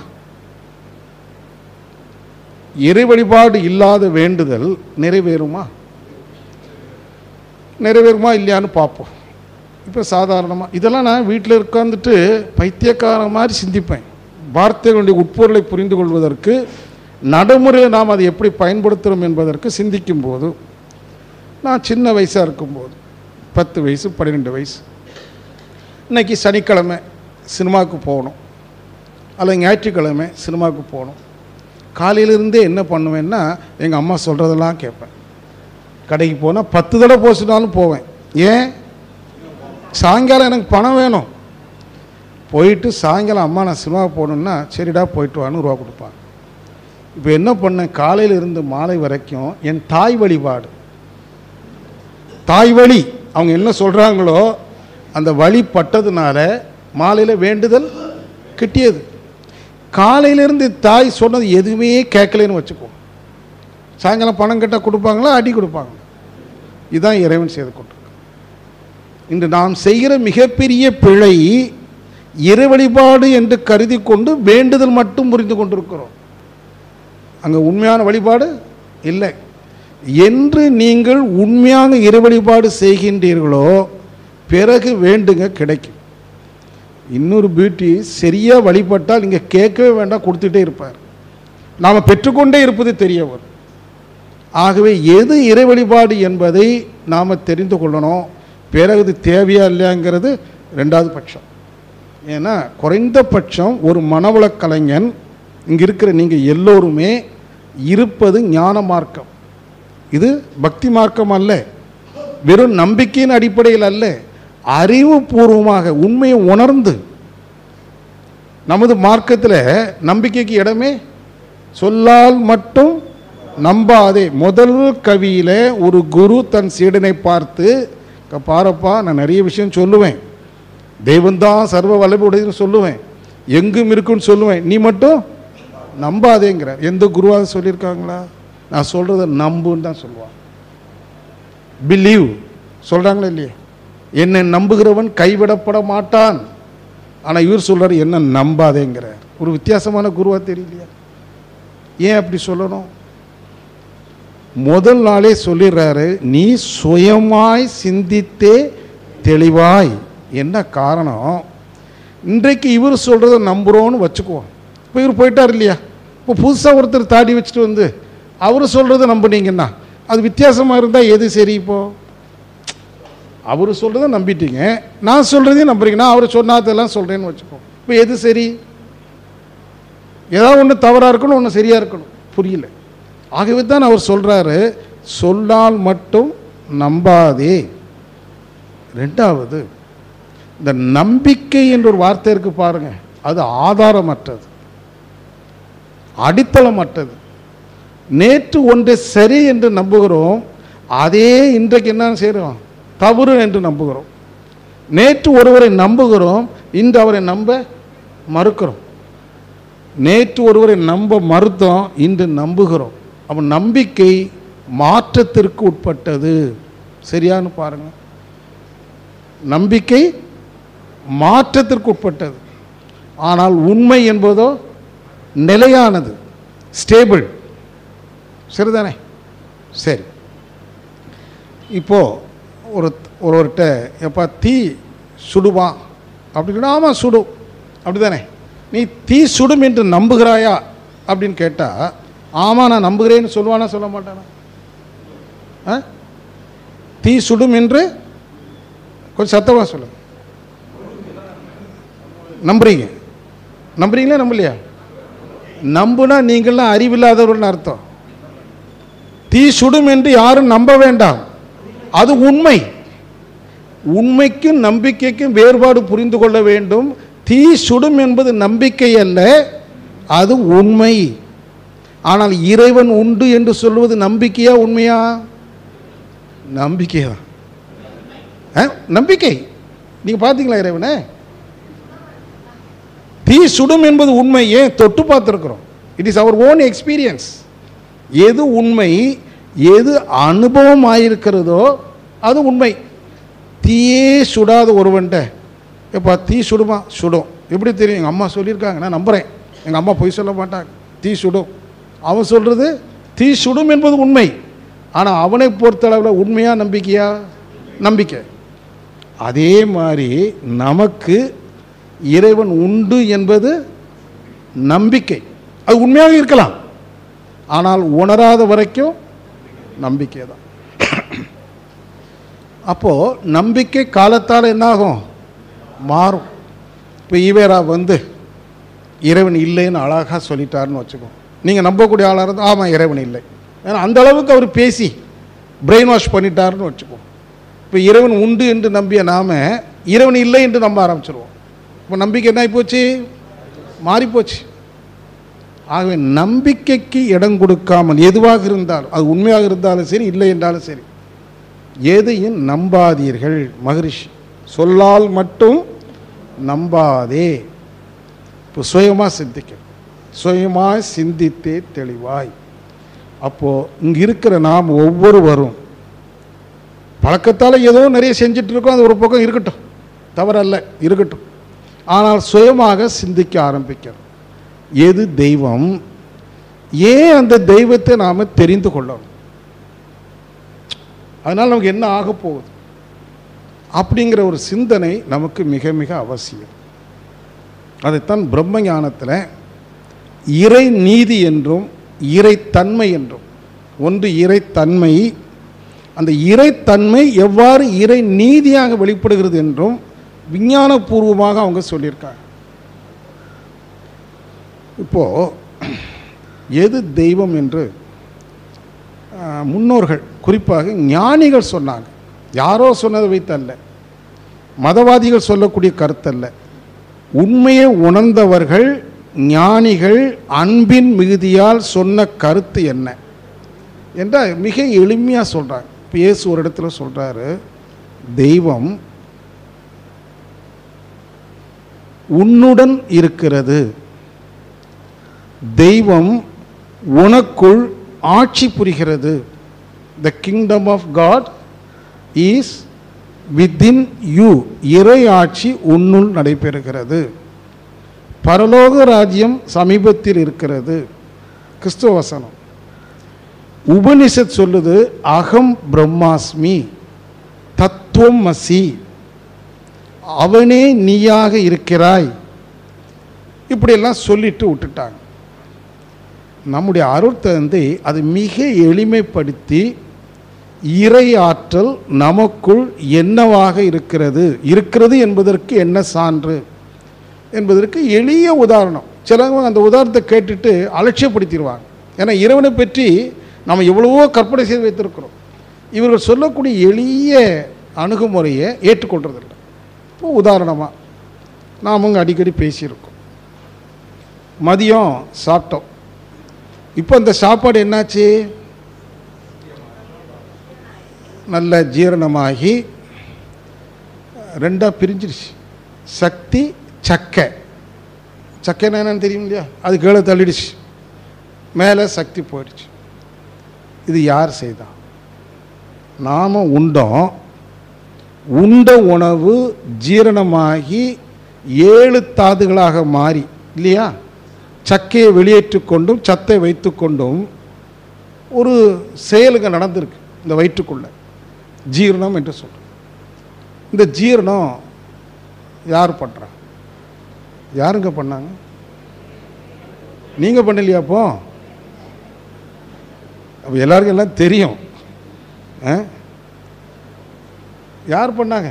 இறை வழிபாடு இல்லாத வேண்டுதல் நிறைவேறுமா நிறைவேறுமா இல்லையான்னு பார்ப்போம் இப்போ சாதாரணமாக இதெல்லாம் நான் வீட்டில் உட்காந்துட்டு பைத்தியக்கார மாதிரி சிந்திப்பேன் வார்த்தைகளுடைய உட்பொருளை புரிந்து கொள்வதற்கு நடைமுறையில் நாம் அதை எப்படி பயன்படுத்துகிறோம் என்பதற்கு சிந்திக்கும் போது நான் சின்ன வயசாக இருக்கும்போது பத்து வயசு பன்னிரெண்டு வயசு இன்னைக்கு சனிக்கிழமை சினிமாவுக்கு போகணும் அல்லது ஞாயிற்றுக்கிழமை சினிமாவுக்கு போகணும் காலையிலிருந்தே என்ன பண்ணுவேன்னா எங்கள் அம்மா சொல்கிறதெல்லாம் கேட்பேன் கடைக்கு போனால் பத்து தடவை போக சொன்னாலும் போவேன் ஏன் சாயங்காலம் எனக்கு பணம் வேணும் போயிட்டு சாயங்காலம் அம்மா நான் சினிமா போகணுன்னா சரிடா போயிட்டு வான்னு ரூபா கொடுப்பாங்க இப்போ என்ன பண்ணேன் காலையில் இருந்து மாலை வரைக்கும் என் தாய் வழிபாடு தாய் வழி அவங்க என்ன சொல்கிறாங்களோ அந்த வழி பட்டதுனால மாலையில் வேண்டுதல் கிட்டியது காலையிலேருந்து தாய் சொன்னது எதுவுமே கேட்கலன்னு வச்சுக்கோ சாயங்காலம் பணம் கேட்டால் கொடுப்பாங்களா அடி கொடுப்பாங்க இதுதான் இறைவன் செய்து கொண்டிருக்கு இன்று நாம் செய்கிற மிகப்பெரிய பிழை இறை வழிபாடு என்று கருதி கொண்டு வேண்டுதல் மட்டும் புரிந்து கொண்டிருக்கிறோம் அங்கே உண்மையான வழிபாடு இல்லை என்று நீங்கள் உண்மையாக இறை வழிபாடு செய்கின்றீர்களோ பிறகு வேண்டுங்க கிடைக்கும் இன்னொரு பியூட்டி சரியாக வழிபட்டால் நீங்கள் கேட்கவே வேண்டாம் கொடுத்துட்டே இருப்பார் நாம் பெற்றுக்கொண்டே இருப்பது தெரிய வரும் ஆகவே எது இறை வழிபாடு என்பதை நாம் தெரிந்து கொள்ளணும் பிறகு இது தேவையா இல்லையாங்கிறது ரெண்டாவது பட்சம் ஏன்னா குறைந்தபட்சம் ஒரு மனவளக் கலைஞன் இங்கே இருக்கிற நீங்கள் எல்லோருமே இருப்பது ஞான மார்க்கம் இது பக்தி மார்க்கம் அல்ல வெறும் நம்பிக்கையின் அடிப்படையில் அல்ல அறிவுபூர்வமாக உண்மையை உணர்ந்து நமது மார்க்கத்தில் நம்பிக்கைக்கு இடமே சொல்லால் மட்டும் நம்பாதே முதல் கவியில் ஒரு குரு தன் சீடனை பார்த்து "இங்க பாரப்பா நான் நிறைய விஷயம் சொல்லுவேன் தெய்வந்தான் சர்வ வல்லமையுடையதுன்னு சொல்லுவேன் எங்கும் இருக்குன்னு சொல்லுவேன் நீ மட்டும் நம்பாதேங்கிறார் எந்த குருவாக சொல்லியிருக்காங்களா நான் சொல்கிறத நம்புன்னு தான் சொல்லுவான் பிலீவ் சொல்கிறாங்களா இல்லையா என்னை நம்புகிறவன் கைவிடப்பட மாட்டான் ஆனால் இவர் சொல்றாரு என்ன நம்பாதேங்கிறார் ஒரு வித்தியாசமான குருவா தெரியலையா ஏன் அப்படி சொல்லணும் முதல் நாளே சொல்லிடுறாரு நீ சுயமாய் சிந்தித்தே தெளிவாய் என்ன காரணம் இன்றைக்கு இவர் சொல்கிறத நம்புகிறோன்னு வச்சுக்குவோம் இப்போ இவர் போயிட்டார் இல்லையா இப்போ புதுசாக ஒருத்தர் தாடி வச்சுட்டு வந்து அவர் சொல்கிறத நம்புனீங்கன்னா அது வித்தியாசமாக இருந்தால் எது சரி இப்போ அவர் சொல்கிறத நம்பிட்டீங்க நான் சொல்கிறதையும் நம்புறீங்க நான் அவர் சொன்னாதெல்லாம் சொல்கிறேன்னு வச்சுக்கோ இப்போ எது சரி ஏதாவது ஒன்று தவறாக இருக்கணும் ஒன்று சரியாக இருக்கணும் புரியல ஆகவே தான் அவர் சொல்கிறாரு சொன்னால் மட்டும் நம்பாதே ரெண்டாவது இந்த நம்பிக்கை என்ற ஒரு வார்த்தை இருக்கு பாருங்க அது ஆதாரமற்றது அடித்தளமற்றது நேற்று ஒன்றை சரி என்று நம்புகிறோம் அதே இன்றைக்கு என்ன செய்கிறோம் தவறு என்று நம்புகிறோம் நேற்று ஒருவரை நம்புகிறோம் இன்று அவரை நம்ப மறுக்கிறோம் நேற்று ஒருவரை நம்ப மறுத்தோம் இன்று நம்புகிறோம் அவன் நம்பிக்கை மாற்றத்திற்கு உட்பட்டது சரியான்னு பாருங்க நம்பிக்கை மாற்றத்திற்கு உட்பட்டது ஆனால் உண்மை என்பதோ நிலையானது ஸ்டேபிள் சரிதானே சரி இப்போ ஒரு ஒருவர்கிட்ட எப்பா தீ சுடுமா அப்படின்னு ஆமாம் சுடும் அப்படிதானே நீ தீ சுடும் என்று நம்புகிறாயா அப்படின்னு கேட்டால் ஆமாம் நான் நம்புகிறேன்னு சொல்லுவானா சொல்ல மாட்டானா ஆ தீ சுடும் என்று கொஞ்சம் சத்தமாக சொல்லுங்க நம்புறீங்க நம்புறீங்களா நம்பலையா நம்புனா நீங்கள்லாம் அறிவில்லாதவர்கள்னு அர்த்தம் தீ சுடும் என்று யாரும் நம்ப வேண்டாம் அது உண்மை உண்மைக்கும் நம்பிக்கைக்கும் வேறுபாடு புரிந்து கொள்ள வேண்டும் தீ சுடும் என்பது நம்பிக்கை அல்ல அது உண்மை ஆனால் இறைவன் உண்டு என்று சொல்வது நம்பிக்கையா உண்மையா நம்பிக்கையா ஆ? நம்பிக்கை நீங்க பார்த்தீங்களா இறைவனை தீ சுடும் என்பது உண்மை ஏன் தொட்டு பார்த்துருக்குறோம் it is our own experience எது உண்மை எது அனுபவம் ஆயிருக்கிறதோ அது உண்மை தீயே சுடாத ஒருவன்ட்ட எப்பா தீ சுடுமா சுடும் எப்படி தெரியும் எங்கள் அம்மா சொல்லியிருக்காங்க நான் நம்புகிறேன் எங்கள் அம்மா பொய் சொல்ல மாட்டாங்க தீ சுடும் அவன் சொல்கிறது தீ சுடும் என்பது உண்மை ஆனால் அவனை பொறுத்தளவில் உண்மையா நம்பிக்கையா நம்பிக்கை அதே மாதிரி நமக்கு இறைவன் உண்டு என்பது நம்பிக்கை அது உண்மையாக இருக்கலாம் ஆனால் உணராத வரைக்கும் நம்பிக்கை தான் அப்போது நம்பிக்கை காலத்தால் என்னாகும் மாறும் இப்போ ஈவேரா வந்து இறைவன் இல்லைன்னு அழகாக சொல்லிட்டாருன்னு வச்சுக்கோ நீங்கள் நம்பக்கூடிய ஆளாக இருந்தால் ஆமாம் இறைவன் இல்லை ஏன்னா அந்த அளவுக்கு அவர் பேசி பிரெயின் வாஷ் பண்ணிட்டாருன்னு வச்சுக்கோ இப்போ இறைவன் உண்டு என்று நம்பிய நாம இறைவன் இல்லை என்று நம்ப ஆரம்பிச்சிருவோம் இப்போ நம்பிக்கை என்ன ஆகிப்போச்சு மாறிப்போச்சு ஆகவே நம்பிக்கைக்கு இடம் கொடுக்காமல் எதுவாக இருந்தாலும் அது உண்மையாக இருந்தாலும் சரி இல்லை என்றாலும் சரி எதையும் நம்பாதீர்கள் மகரிஷி சொல்லால் மட்டும் நம்பாதே இப்போ சுயமாக சிந்திக்க சுயமாக சிந்தித்தே தெளிவாய் அப்போது இங்கே இருக்கிற நாம் ஒவ்வொருவரும் பழக்கத்தால் ஏதோ நிறைய செஞ்சுட்டு இருக்கோம் அது ஒரு பக்கம் இருக்கட்டும் தவறல்ல இருக்கட்டும் ஆனால் சுயமாக சிந்திக்க ஆரம்பிக்கணும் எது தெய்வம் ஏன் அந்த தெய்வத்தை நாம் தெரிந்து கொள்ளணும் அதனால் நமக்கு என்ன ஆக போகுது அப்படிங்கிற ஒரு சிந்தனை நமக்கு மிக மிக அவசியம் அதைத்தான் பிரம்ம ஞானத்தில் இறை நீதி என்றும் இறைத்தன்மை என்றும் ஒன்று இறைத்தன்மை அந்த இறைத்தன்மை எவ்வாறு இறை நீதியாக வெளிப்படுகிறது என்றும் விஞ்ஞானபூர்வமாக அவங்க சொல்லியிருக்காங்க இப்போ எது தெய்வம் என்று ஆஹ், முன்னோர்கள் குறிப்பாக ஞானிகள் சொன்னாங்க யாரோ சொன்னதை வைத்தல்ல மதவாதிகள் சொல்லக்கூடிய கருத்தல்ல உண்மையை உணர்ந்தவர்கள் ஞானிகள் அன்பின் மிகுதியால் சொன்ன கருத்து என்ன என்றால் மிக எளிமையாக சொல்கிறாங்க இப்போ இயேசு ஒரு இடத்துல சொல்கிறாரு தெய்வம் உன்னுடன் இருக்கிறது தெய்வம் உனக்குள் ஆட்சி புரிகிறது the kingdom of God is within you இறை ஆட்சி உன்னுள் நடைபெறுகிறது பரலோக ராஜ்யம் சமீபத்தில் இருக்கிறது கிறிஸ்துவ வசனம் உபனிஷத் சொல்லுது அகம் பிரம்மாஸ்மி தத்துவம் மசி அவனே நீயாக இருக்கிறாய் இப்படியெல்லாம் சொல்லிட்டு விட்டுட்டாங்க நம்முடைய அருட்தந்தை அது மிக எளிமைப்படுத்தி இறை ஆற்றல் நமக்குள் என்னவாக இருக்கிறது இருக்கிறது என்பதற்கு என்ன சான்று என்பதற்கு எளிய உதாரணம் சிலவங்க அந்த உதாரணத்தை கேட்டுட்டு அலட்சியப்படுத்திடுவாங்க ஏன்னா இறைவனை பற்றி நம்ம எவ்வளவோ கற்பனை செய்து வைத்திருக்கிறோம் இவர்கள் சொல்லக்கூடிய எளிய அணுகுமுறையை ஏற்றுக்கொள்றதில்லை இப்போ உதாரணமாக நாம் அங்கே அடிக்கடி பேசியிருக்கோம் மதியம் சாப்பிட்டோம் இப்போ அந்த சாப்பாடு என்னாச்சு நல்ல ஜீரணமாகி ரெண்டாக பிரிஞ்சிருச்சு சக்தி சக்கை சக்கைன்னா என்னன்னு தெரியும் இல்லையா அது கீழே தள்ளிடுச்சு மேலே சக்தி போயிடுச்சு இது யார் செய்தா நாம் உண்டோம் உண்ட உணவு ஜீரணமாகி ஏழு தாதுகளாக மாறி இல்லையா சக்கையை வெளியேற்றிக் கொண்டும் சத்தை வைத்துக்கொண்டும் ஒரு செயலுங்க நடந்திருக்கு இந்த வயிற்றுக்குள்ள ஜீரணம் என்று சொல்கிறோம் இந்த ஜீரணம் யார் பண்ணுறா யாருங்க பண்ணாங்க நீங்கள் பண்ணலையா அப்போ அப்போ எல்லாருக்கும் எல்லாம் தெரியும் ஆ? யார் பண்ணாங்க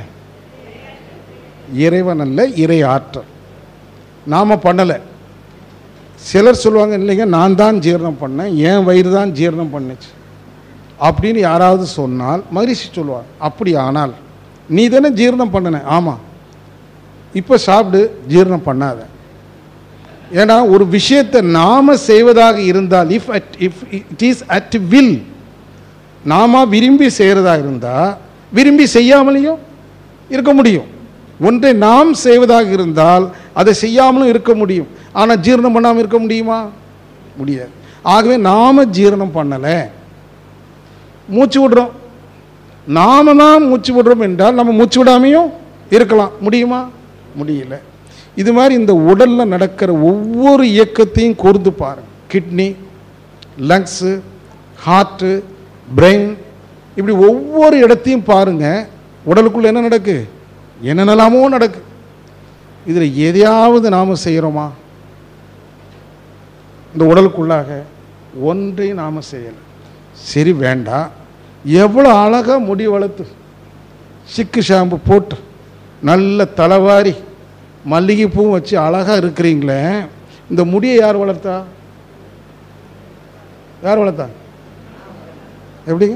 இறைவன் அல்ல இறை ஆற்றல் நாம் பண்ணலை சிலர் சொல்லுவாங்க இல்லைங்க நான் தான் ஜீரணம் பண்ணேன் என் வயிறு தான் ஜீரணம் பண்ணுச்சு அப்படின்னு யாராவது சொன்னால் மகிழ்ச்சி சொல்லுவார் அப்படி ஆனால் நீ தானே ஜீரணம் பண்ணின ஆமாம் இப்போ சாப்பிடு ஜீரணம் பண்ணாத ஏன்னா ஒரு விஷயத்தை நாம செய்வதாக இருந்தால் if at if it is at will நாம விரும்பி செய்கிறதா இருந்தால் விரும்பி செய்யாமலேயும் இருக்க முடியும் ஒன்றை நாம் செய்வதாக இருந்தால் அதை செய்யாமலும் இருக்க முடியும் ஆனால் ஜீரணம் பண்ணாமல் இருக்க முடியுமா முடியாது ஆகவே நாம ஜீரணம் பண்ணலை மூச்சு விடுறோம் நாம தான் மூச்சு விடுறோம் என்றால் நம்ம மூச்சு விடாமையும் இருக்கலாம் முடியுமா முடியல இது மாதிரி இந்த உடல்ல நடக்கிற ஒவ்வொரு இயக்கத்தையும் கூர்ந்து பாருங்க கிட்னி லங்ஸு ஹார்ட்டு பிரெயின் இப்படி ஒவ்வொரு இடத்தையும் பாருங்க உடலுக்குள்ள என்ன நடக்கு என்னென்னலாமோ நடக்கு இதில் எதையாவது நாம் செய்கிறோமா இந்த உடலுக்குள்ளாக ஒன்றையும் நாம் செய்யலை சரி வேண்டாம் எவ்வளோ அழகாக முடி வளர்த்து சிக்கு ஷாம்பு போட்டு நல்ல தலைவாரி மல்லிகைப்பூவும் வச்சு அழகாக இருக்கிறீங்களே இந்த முடியை யார் வளர்த்தா யார் வளர்த்தா எப்படிங்க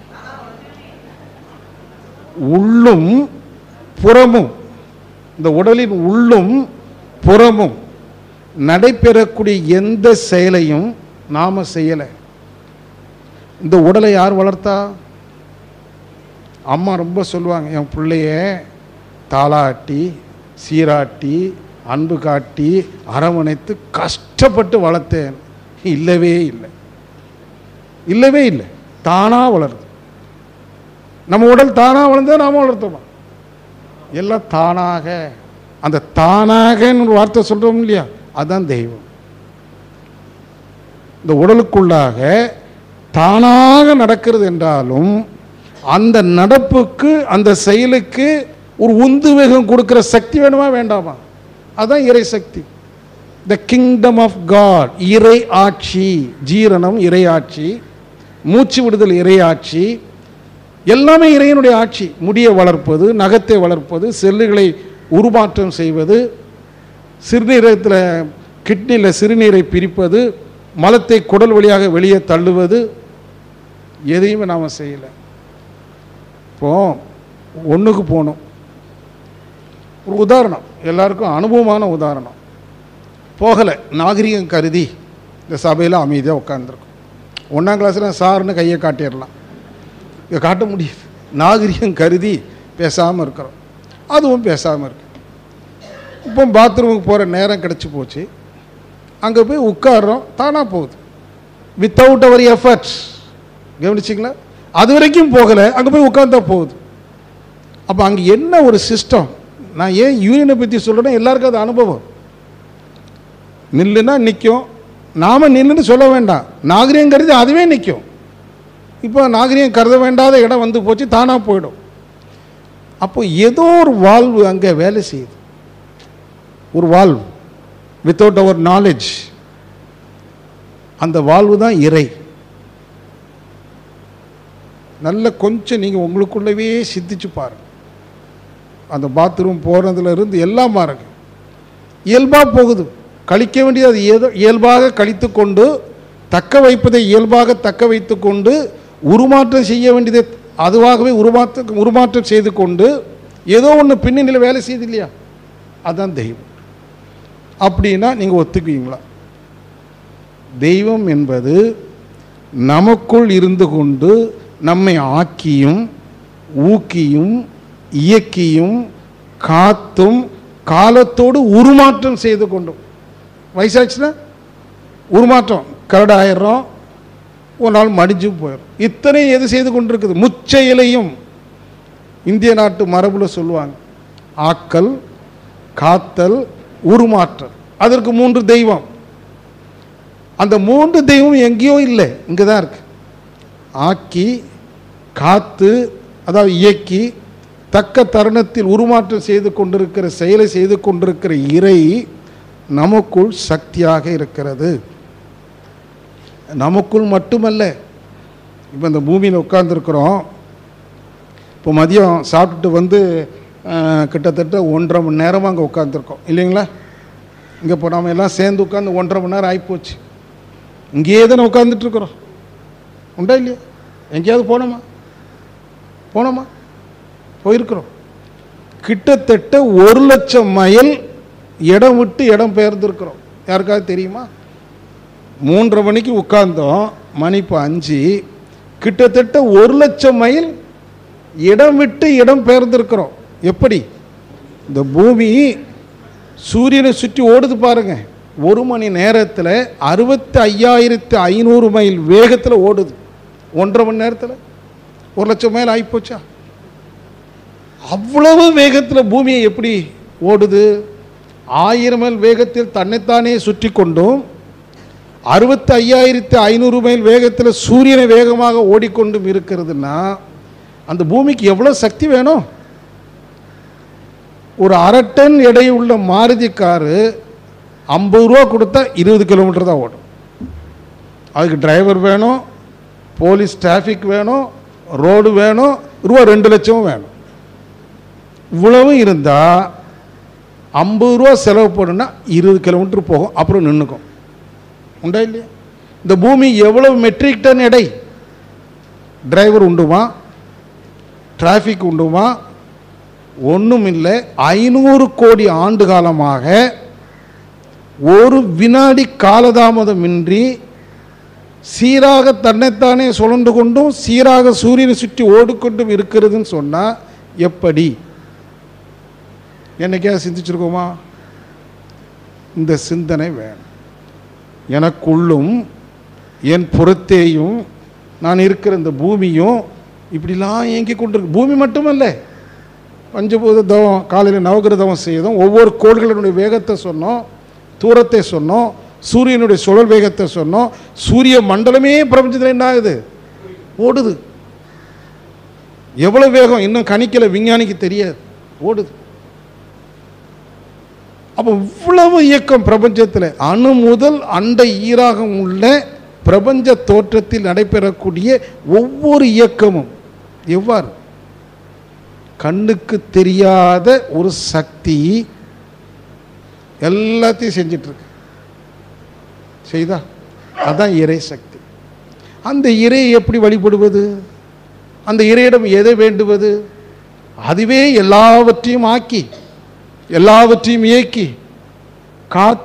உள்ளும் புறமும் இந்த உடலின் உள்ளும் புறமும் நடைபெறக்கூடிய எந்த செயலையும் நாம் செய்யலை இந்த உடலை யார் வளர்த்தா அம்மா ரொம்ப சொல்லுவாங்க என் பிள்ளைய தாளாட்டி சீராட்டி அன்பு காட்டி அரவணைத்து கஷ்டப்பட்டு வளர்த்தேன் இல்லவே இல்லை இல்லவே இல்லை தானாக வளருது நம்ம உடல் தானாக வளர்ந்தா நாம வளர்த்தோமா எல்லாம் தானாக அந்த தானாகன்னு ஒரு வார்த்தை சொல்கிறோம் இல்லையா அதுதான் தெய்வம் இந்த உடலுக்குள்ளாக தானாக நடக்கிறது என்றாலும் அந்த நடப்புக்கு அந்த செயலுக்கு ஒரு உந்துவேகம் கொடுக்கிற சக்தி வேணுமா வேண்டாமா அதான் இறை சக்தி த கிங்டம் ஆஃப் காட் இறை ஆட்சி ஜீரணம் இறை ஆட்சி மூச்சு விடுதல் இறை ஆட்சி எல்லாமே இறைவனுடைய ஆட்சி முடியை வளர்ப்பது நகத்தை வளர்ப்பது செல்லுகளை உருமாற்றம் செய்வது சிறுநீரகத்தில் கிட்னியில் சிறுநீரை பிரிப்பது மலத்தை குடல் வழியாக வெளியே தள்ளுவது எதையுமே நாம் செய்யலை இப்போ ஒன்றுக்கு போகணும் ஒரு உதாரணம் எல்லாருக்கும் அனுபவமான உதாரணம் போகலை நாகரிகம் கருதி இந்த சபையில் அமைதியாக உட்காந்துருக்கும் ஒன்றாம் கிளாஸில் சார்னு கையை காட்டிடலாம் இதை காட்ட முடியுது நாகரிகம் கருதி பேசாமல் இருக்கிறோம் அதுவும் பேசாமல் இருக்கு இப்போ பாத்ரூமுக்கு போகிற நேரம் கிடச்சி போச்சு அங்கே போய் உட்கார்றோம் தானாக போகுது வித்தவுட் அவர் எஃபர்ட்ஸ் கவனிச்சிங்களா அது வரைக்கும் போகலை அங்கே போய் உட்காந்தா போகுது அப்போ அங்கே என்ன ஒரு சிஸ்டம் நான் ஏன் யூனியனை பற்றி சொல்கிறேன்னா எல்லாருக்கும் அது அனுபவம் நில்லுனா நிற்கும் நாம் நில்லுன்னு சொல்ல வேண்டாம் நாகரிகம் கருதி அதுவே நிற்கும் இப்போ நாகரிகம் கருத வேண்டாத இடம் வந்து போச்சு தானாக போயிடும் அப்போ ஏதோ ஒரு வாழ்வு அங்கே வேலை செய்யுது ஒரு வாழ்வு வித்தவுட் அவர் நாலேஜ் அந்த வாழ்வு தான் இறை நல்ல கொஞ்சம் நீங்கள் உங்களுக்குள்ளவே சிந்திச்சு பாருங்க அந்த பாத்ரூம் போகிறதுல இருந்து எல்லாம் பாருங்க இயல்பாக போகுது கழிக்க வேண்டியது அது ஏதோ இயல்பாக கழித்து கொண்டு தக்க வைப்பதை இயல்பாக தக்க வைத்து கொண்டு உருமாற்றம் செய்ய வேண்டியதை அதுவாகவே உருமாற்ற உருமாற்றம் செய்து கொண்டு ஏதோ ஒன்று பின்னணியில் வேலை செய்யுது இல்லையா அதுதான் தெய்வம் அப்படின்னா நீங்கள் ஒத்துக்குவீங்களா தெய்வம் என்பது நமக்குள் இருந்து கொண்டு நம்மை ஆக்கியும் ஊக்கியும் இயக்கியும் காத்தும் காலத்தோடு உருமாற்றம் செய்து கொண்டும் வயசாச்சுன்னா உருமாற்றம் கரடாயிடுறோம் ஒரு நாள் மடிஞ்சு போயிடும் இத்தனை எது செய்து கொண்டிருக்குது முச்செயலையும் இந்திய நாட்டு மரபில் சொல்லுவாங்க ஆக்கல் காத்தல் உருமாற்றல் அதற்கு மூன்று தெய்வம் அந்த மூன்று தெய்வம் எங்கேயோ இல்லை இங்கே தான் இருக்கு ஆக்கி காத்து அதாவது இயக்கி தக்க தருணத்தில் உருமாற்றம் செய்து கொண்டிருக்கிற செயலை செய்து கொண்டிருக்கிற இறை நமக்குள் சக்தியாக இருக்கிறது நமக்குள் மட்டுமல்ல இப்போ இந்த பூமியில் உட்கார்ந்துருக்குறோம் இப்போ மதியம் சாப்பிட்டுட்டு வந்து அஹ், கிட்டத்தட்ட ஒன்றரை மணி நேரமாக அங்கே உட்காந்துருக்கோம் இல்லைங்களா இங்கே இப்போ நாம எல்லாம் சேர்ந்து உட்காந்து ஒன்றரை மணி நேரம் ஆகிப்போச்சு இங்கேயே தானே உட்காந்துட்டு இருக்கிறோம் உண்டா இல்லையா எங்கேயாவது போனோமா போனோமா போயிருக்கிறோம் கிட்டத்தட்ட ஒரு லட்சம் மைல் இடம் விட்டு இடம் பெயர்ந்துருக்கிறோம் யாருக்காவது தெரியுமா மூன்றரை மணிக்கு உட்கார்ந்தோம் மணி இப்போ அஞ்சு கிட்டத்தட்ட ஒரு லட்சம் மைல் இடம் விட்டு இடம் பெயர்ந்திருக்கிறோம் எப்படி இந்த பூமி சூரியனை சுற்றி ஓடுது பாருங்க ஒரு மணி நேரத்தில் அறுபத்தி ஐயாயிரத்து ஐநூறு மைல் வேகத்தில் ஓடுது ஒன்றரை மணி நேரத்தில் ஒரு லட்சம் மைல் ஆகிப்போச்சா அவ்வளவு வேகத்தில் பூமியை எப்படி ஓடுது ஆயிரம் மைல் வேகத்தில் தன்னைத்தானே சுற்றி கொண்டும் அறுபத்தி ஐயாயிரத்து ஐநூறு மைல் வேகத்தில் சூரியனை வேகமாக ஓடிக்கொண்டும் இருக்கிறதுனா அந்த பூமிக்கு எவ்வளோ சக்தி வேணும் ஒரு அரை டன் எடையுள்ள மாருதி காரு ஐம்பது ரூபா கொடுத்தா இருபது கிலோமீட்டர் தான் ஓடும் அதுக்கு டிரைவர் வேணும் போலீஸ் டிராஃபிக் வேணும் ரோடு வேணும் ரூபா ரெண்டு லட்சம் வேணும் இவ்வளவும் இருந்தால் ஐம்பது ரூபா செலவு பண்ணுன்னா இருபது கிலோமீட்டர் போகும் அப்புறம் நின்றுக்கும் உண்டா இல்லையா இந்த பூமி எவ்வளவு மெட்ரிக் டன் எடை டிரைவர் உண்டுமா டிராஃபிக் உண்டுமா ஒன்றும் இல்லை ஐநூறு கோடி ஆண்டு காலமாக ஒரு வினாடி காலதாமதமின்றி சீராக தன்னைத்தானே சுழன்று கொண்டும் சீராக சூரியனை சுற்றி ஓடிக்கொண்டும் இருக்கிறதுன்னு சொன்னால் எப்படி என்னைக்காவது சிந்திச்சிருக்கோமா இந்த சிந்தனை வேணும் எனக்குள்ளும் என் புறத்தேயும் நான் இருக்கிற இந்த பூமியும் இப்படிலாம் இயங்கி கொண்டிருக்கு பூமி மட்டுமல்ல பஞ்சபூத தவம் காலையில் நவகிர தவம் செய்தோம் ஒவ்வொரு கோள்களினுடைய வேகத்தை சொன்னோம் தூரத்தை சொன்னோம் சூரியனுடைய சுழல் வேகத்தை சொன்னோம் சூரிய மண்டலமே பிரபஞ்சத்தில் என்ன ஆகுது ஓடுது எவ்வளவு வேகம் இன்னும் கணிக்கல விஞ்ஞானிக்கு தெரியாது ஓடுது அப்போ இவ்வளவு இயக்கம் பிரபஞ்சத்தில் அணு முதல் அண்டை ஈராகம் உள்ள பிரபஞ்ச தோற்றத்தில் நடைபெறக்கூடிய ஒவ்வொரு இயக்கமும் எவ்வாறு கண்ணுக்கு தெரியாத ஒரு சக்தி எல்லாத்தையும் செஞ்சிட்டு இருக்கு செய்தா அதான் இறை சக்தி அந்த இறையை எப்படி வழிபடுவது அந்த இறையிடம் எதை வேண்டுவது அதுவே எல்லாவற்றையும் ஆக்கி எல்லாவற்றையும் இயக்கி காத்து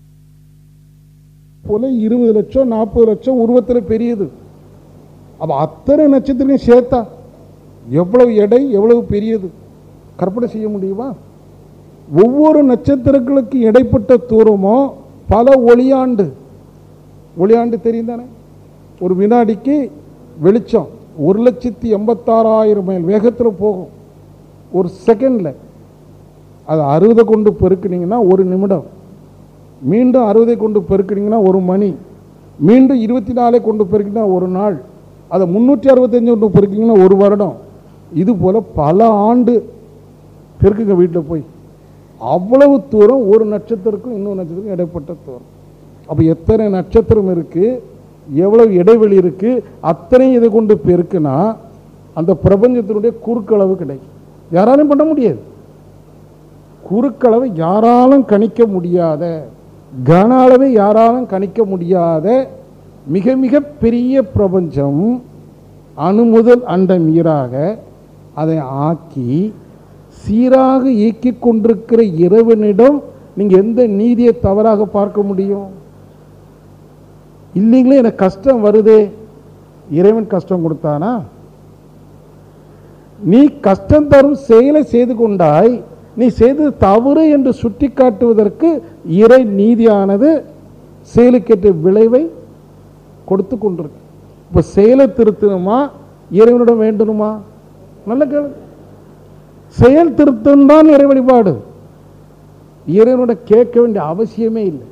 போல இருபது லட்சம் நாற்பது லட்சம் உருவத்தில் பெரியது அப்ப அத்தனை நட்சத்திரம் சேர்த்தா எவ்வளவு எடை எவ்வளவு பெரியது கற்பனை செய்ய முடியுமா ஒவ்வொரு நட்சத்திரங்களுக்கு இடைப்பட்ட தூரமோ பல ஒளியாண்டு ஒளியாண்டு தெரியும் தானே ஒரு வினாடிக்கு வெளிச்சம் ஒரு லட்சத்தி எண்பத்தாறாயிரம் மைல் வேகத்தில் போகும் ஒரு செகண்டில் அது அறுபதை கொண்டு பெருக்குனீங்கன்னா ஒரு நிமிடம் மீண்டும் அறுபதை கொண்டு பெருக்குனீங்கன்னா ஒரு மணி மீண்டும் இருபத்தி நாலை கொண்டு பெருக்கினா ஒரு நாள் அதை முந்நூற்றி அறுபத்தஞ்சு கொண்டு பெருக்கிங்கன்னா ஒரு வருடம் இது போல் பல ஆண்டு பெருக்குங்க வீட்டில் போய் அவ்வளவு தூரம் ஒரு நட்சத்திரக்கும் இன்னொரு நட்சத்திரம் இடைப்பட்ட தூரம் அப்போ எத்தனை நட்சத்திரம் இருக்குது எவ்வளவு இடைவெளி இருக்குது அத்தனையும் இதை கொண்டு பெருக்குனா அந்த பிரபஞ்சத்தினுடைய குறுக்களவு கிடைக்கும் யாராலும் பண்ண முடியாது குறுக்களவை யாராலும் கணிக்க முடியாத கன அளவை யாராலும் கணிக்க முடியாத மிக மிக பெரிய பிரபஞ்சம் அணு முதல் அண்டம் ஈராக அதை ஆக்கி சீராக இயக்கிக் கொண்டிருக்கிற இறைவனிடம் நீங்கள் எந்த நீதியை தவறாக பார்க்க முடியும் இல்லைங்களே எனக்கு கஷ்டம் வருதே இறைவன் கஷ்டம் கொடுத்தானா நீ கஷ்டம் தரும் செயலை செய்து கொண்டாய் நீ செய்தது தவறு என்று சுட்டி காட்டுவதற்கு இறை நீதியானது செயலுக்கேற்ற விளைவை கொடுத்து கொண்டிருக்கு இப்போ செயலை திருத்தணுமா இறைவனிடம் வேண்டணுமா நல்ல கேளு செயல் திருத்தம் தான் இறை வழிபாடு இறைவனோட கேட்க வேண்டிய அவசியமே இல்லை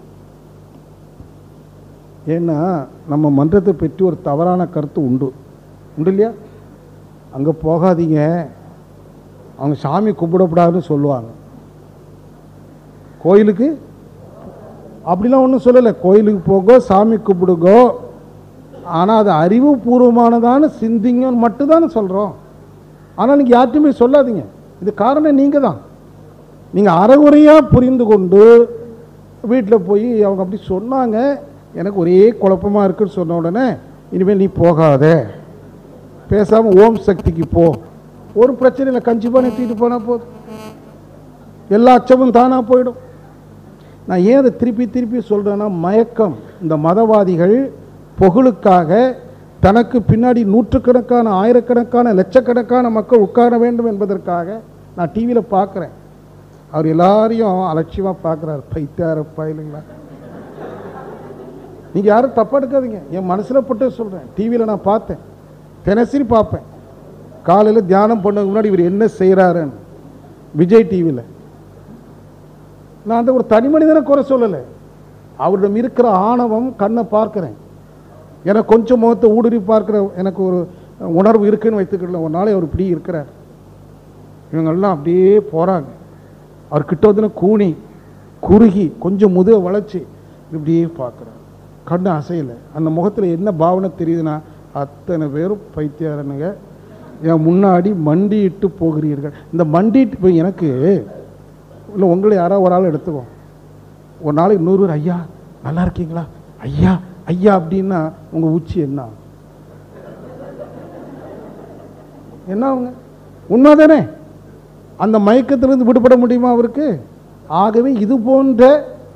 ஏன்னா நம்ம மன்றத்தை பற்றி ஒரு தவறான கருத்து உண்டு உண்டு இல்லையா அங்கே போகாதீங்க அவங்க சாமி கும்பிடக்கூடாதுன்னு சொல்லுவாங்க கோயிலுக்கு அப்படிலாம் ஒன்றும் சொல்லலை கோயிலுக்கு போகோ சாமி கும்பிடுங்கோ ஆனால் அது அறிவுபூர்வமானதான சிந்திங்கன்னு மட்டும்தானே சொல்கிறோம் ஆனால் நீங்கள் யார்ட்டையுமே சொல்லாதீங்க இது காரணம் நீங்கள் தான் நீங்கள் அறகுறையாக புரிந்து கொண்டு வீட்டில் போய் அவங்க அப்படி சொன்னாங்க எனக்கு ஒரே குழப்பமாக இருக்குன்னு சொன்ன உடனே இனிமேல் நீ போகாத பேசாமல் ஓம் சக்திக்கு போ ஒரு பிரச்சனை இல்லை கஞ்சி பானை தூக்கிட்டு போனால் போதும் எல்லா அச்சமும் தானாக போயிடும் நான் ஏன் அதை திருப்பி திருப்பி சொல்கிறேன்னா மயக்கம் இந்த மதவாதிகள் புகழுக்காக தனக்கு பின்னாடி நூற்றுக்கணக்கான ஆயிரக்கணக்கான லட்சக்கணக்கான மக்கள் உட்கார வேண்டும் என்பதற்காக நான் டிவியில் பார்க்குறேன் அவர் எல்லாரையும் அலட்சியமாக பார்க்குறாரு பைத்தாரப்பா இல்லைங்களா நீங்கள் யாரும் தப்பாக எடுக்காதீங்க என் மனசில் பட்டு சொல்கிறேன் டிவியில் நான் பார்த்தேன் தினசரி பார்ப்பேன் காலையில் தியானம் பண்ணதுக்கு முன்னாடி இவர் என்ன செய்கிறாருன்னு விஜய் டிவியில் நான் அந்த ஒரு தனி மனிதனை குறை சொல்லலை அவரிடம் இருக்கிற ஆணவம் கண்ணை பார்க்கிறேன் எனக்கு கொஞ்சம் முகத்தை ஊடுருவி பார்க்குற எனக்கு ஒரு உணர்வு இருக்குன்னு வைத்துக்கிடல ஒரு நாளை அவர் இப்படி இருக்கிறார் இவங்கெல்லாம் அப்படியே போகிறாங்க அவர் கிட்ட வந்து கூணி குறுகி கொஞ்சம் முதுக வளைச்சி இப்படியே பார்க்குறார் கண்ணு அசையலை அந்த முகத்தில் என்ன பாவனை தெரியுதுன்னா அத்தனை பேரும் பைத்தியாரனுங்க என் முன்னாடி மண்டியிட்டு போகிறீர்கள் இந்த மண்டிட்டு போய் எனக்கு இல்லை உங்களை யாராவது ஒரு ஆள் எடுத்துக்கோ ஒரு நாளைக்கு நூறு பேர் ஐயா நல்லா இருக்கீங்களா ஐயா ஐயா அப்படின்னா உங்கள் உச்சி என்ன ஆகும்? என்ன ஆகுங்க உண்மைதானே அந்த மயக்கத்திலிருந்து விடுபட முடியுமா அவருக்கு ஆகவே இது போன்ற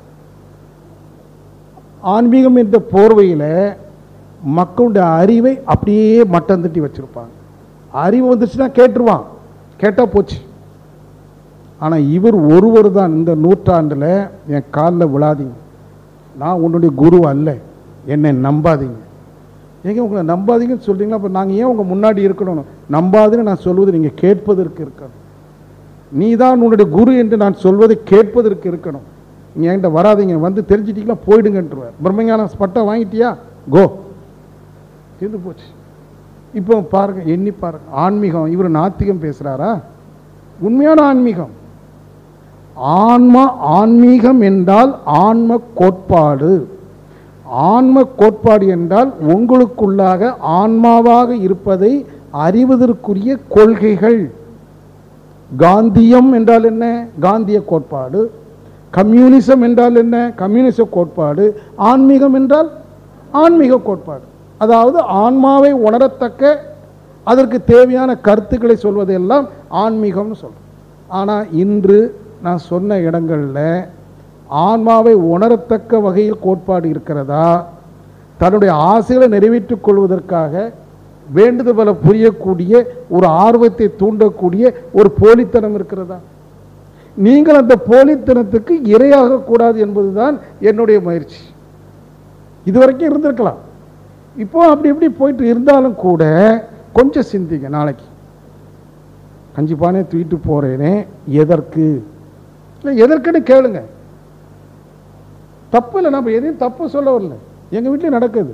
ஆன்மீகம் என்ற போர்வையில் மக்களுடைய அறிவை அப்படியே மட்டம் தட்டி வச்சிருப்பாங்க அறிவு வந்துச்சுன்னா கேட்டுருவான் கேட்டால் போச்சு ஆனால் இவர் ஒருவர் தான் இந்த நூற்றாண்டில் என் காலில் விழாதீங்க நான் உன்னுடைய குரு அல்ல என்னை நம்பாதீங்க ஏங்க உங்களை நம்பாதீங்கன்னு சொல்கிறீங்களா அப்போ நாங்கள் ஏன் உங்கள் முன்னாடி இருக்கணும் நம்பாதுன்னு நான் சொல்வது நீங்கள் கேட்பதற்கு இருக்கணும் நீ தான் உன்னுடைய குரு என்று நான் சொல்வதை கேட்பதற்கு இருக்கணும் நீங்கள் என்கிட்ட வராதீங்க வந்து தெரிஞ்சிட்டீங்களா போயிடுங்கன்றவர் பிரம்மஞான பட்டம் வாங்கிட்டியா கோ தீர்ந்து போச்சு இப்போ பாருங்க எண்ணி பாருங்க ஆன்மீகம் இவர் நாத்திகம் பேசுறாரா உண்மையான ஆன்மீகம் ஆன்ம ஆன்மீகம் என்றால் ஆன்ம கோட்பாடு ஆன்ம கோட்பாடு என்றால் உங்களுக்குள்ளாக ஆன்மாவாக இருப்பதை அறிவதற்குரிய கொள்கைகள் காந்தியம் என்றால் என்ன காந்திய கோட்பாடு கம்யூனிசம் என்றால் என்ன கம்யூனிச கோட்பாடு ஆன்மீகம் என்றால் ஆன்மீக கோட்பாடு அதாவது ஆன்மாவை உணரத்தக்க அதற்கு தேவையான கருத்துக்களை சொல்வதெல்லாம் ஆன்மீகம்னு சொல்றோம் ஆனால் இன்று நான் சொன்ன இடங்களில் ஆன்மாவை உணரத்தக்க வகையில் கோட்பாடு இருக்கிறதா தன்னுடைய ஆசைகளை நிறைவேற்றிக் கொள்வதற்காக வேண்டுதலை புரியக்கூடிய ஒரு ஆர்வத்தை தூண்டக்கூடிய ஒரு போலித்தனம் இருக்கிறதா நீங்கள் அந்த போலித்தனத்துக்கு இரையாக கூடாது என்பதுதான் என்னுடைய முயற்சி இதுவரைக்கும் இருந்திருக்கலாம் இப்போ அப்படி இப்படி போயிட்டு இருந்தாலும் கூட கொஞ்சம் சிந்திங்க நாளைக்கு கஞ்சி பானை தூக்கிட்டு போறேனே எதற்கு இல்லை எதற்குன்னு கேளுங்க தப்பு இல்லை நம்ம எதையும் தப்பு சொல்ல வரல எங்கள் வீட்டில் நடக்குது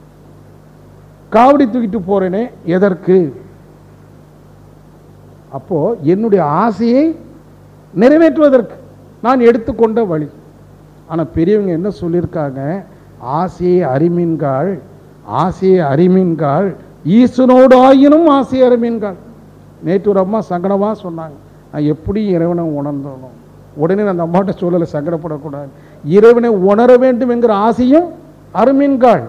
காவடி தூக்கிட்டு போறேனே எதற்கு அப்போ என்னுடைய ஆசையை நிறைவேற்றுவதற்கு நான் எடுத்துக்கொண்ட வழி ஆனால் பெரியவங்க என்ன சொல்லியிருக்காங்க ஆசையை அறிமீன்காள் ஆசையை அறிமீன்காள் ஈசனோடு ஆயினும் ஆசையை அறிமீன்காள் நேற்று ஒரு அம்மா சங்கடமாக சொன்னாங்க நான் எப்படி இறைவனை உணர்ந்தோனும் உடனே நான் அந்த அம்மாட்ட சொல்லலை சங்கடப்படக்கூடாது இறைவனை உணர வேண்டும் என்கிற ஆசையும் அருமீன்காள்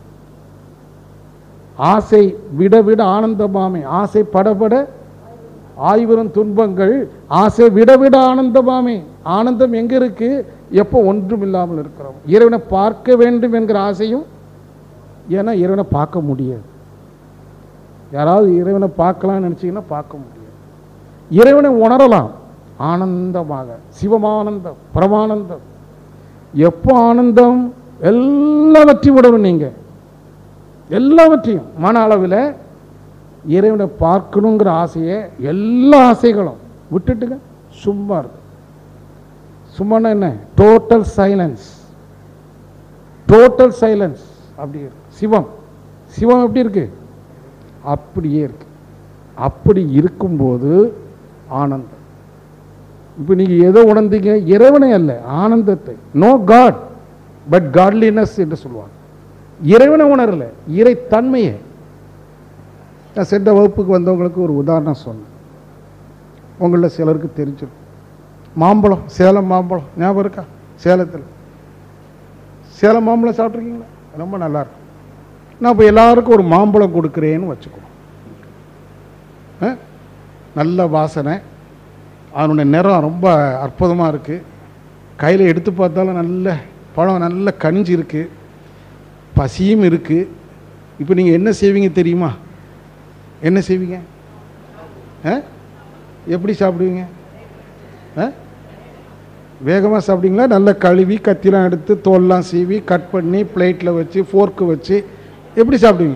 ஆசை விட விட ஆனந்தமாமே ஆசை படபட ஆய்வரும் துன்பங்கள் ஆசை விட விட ஆனந்தமாமே ஆனந்தம் எங்க இருக்கு எப்போ ஒன்றும் இல்லாமல் இருக்கிறோம் இறைவனை பார்க்க வேண்டும் என்கிற ஆசையும் ஏன்னா இறைவனை பார்க்க முடியாது யாராவது இறைவனை பார்க்கலாம்னு நினச்சிங்கன்னா பார்க்க முடியாது இறைவனை உணரலாம் ஆனந்தமாக சிவமானந்தம் பரமானந்தம் எப்போ ஆனந்தம் எல்லாவற்றையும் விடணும் நீங்கள் எல்லாவற்றையும் மன அளவில் இறைவனை பார்க்கணுங்கிற ஆசையை எல்லா ஆசைகளும் விட்டுட்டுங்க சும்மா இருக்கு சும்மானா என்ன டோட்டல் சைலன்ஸ் டோட்டல் சைலன்ஸ் அப்படி இருக்கு சிவம் சிவம் எப்படி இருக்கு அப்படியே இருக்கு அப்படி இருக்கும்போது ஆனந்தம் இப்போ நீங்கள் எதை உணர்ந்தீங்க இறைவனை அல்ல ஆனந்தத்தை நோ காட் பட் காட்லினஸ் என்று சொல்லுவாங்க இறைவனை உணரல இறை தன்மையை நான் சென்ற வகுப்புக்கு வந்தவங்களுக்கு ஒரு உதாரணம் சொன்னேன் உங்களில் சிலருக்கு தெரிஞ்சிடும் மாம்பழம் சேலம் மாம்பழம் ஞாபகம் இருக்கா சேலத்தில் சேலம் மாம்பழம் சாப்பிட்ருக்கீங்களா ரொம்ப நல்லா இருக்கும் நான் இப்போ எல்லாருக்கும் ஒரு மாம்பழம் கொடுக்குறேன்னு வச்சுக்கோ ஆ? நல்ல வாசனை அதனுடைய நிறம் ரொம்ப அற்புதமாக இருக்குது கையில் எடுத்து பார்த்தாலும் நல்ல பழம் நல்ல கனிஞ்சு இருக்குது பசியும் இருக்குது இப்போ நீங்கள் என்ன செய்வீங்க தெரியுமா என்ன செய்வீங்க ஆ எப்படி சாப்பிடுவீங்க ஆ வேகமாக சாப்பிடுவீங்களா நல்லா கழுவி கத்திலாம் எடுத்து தோல்லாம் சீவி கட் பண்ணி பிளேட்டில் வச்சு ஃபோர்க்கு வச்சு எப்படி சாப்பிடுவீங்க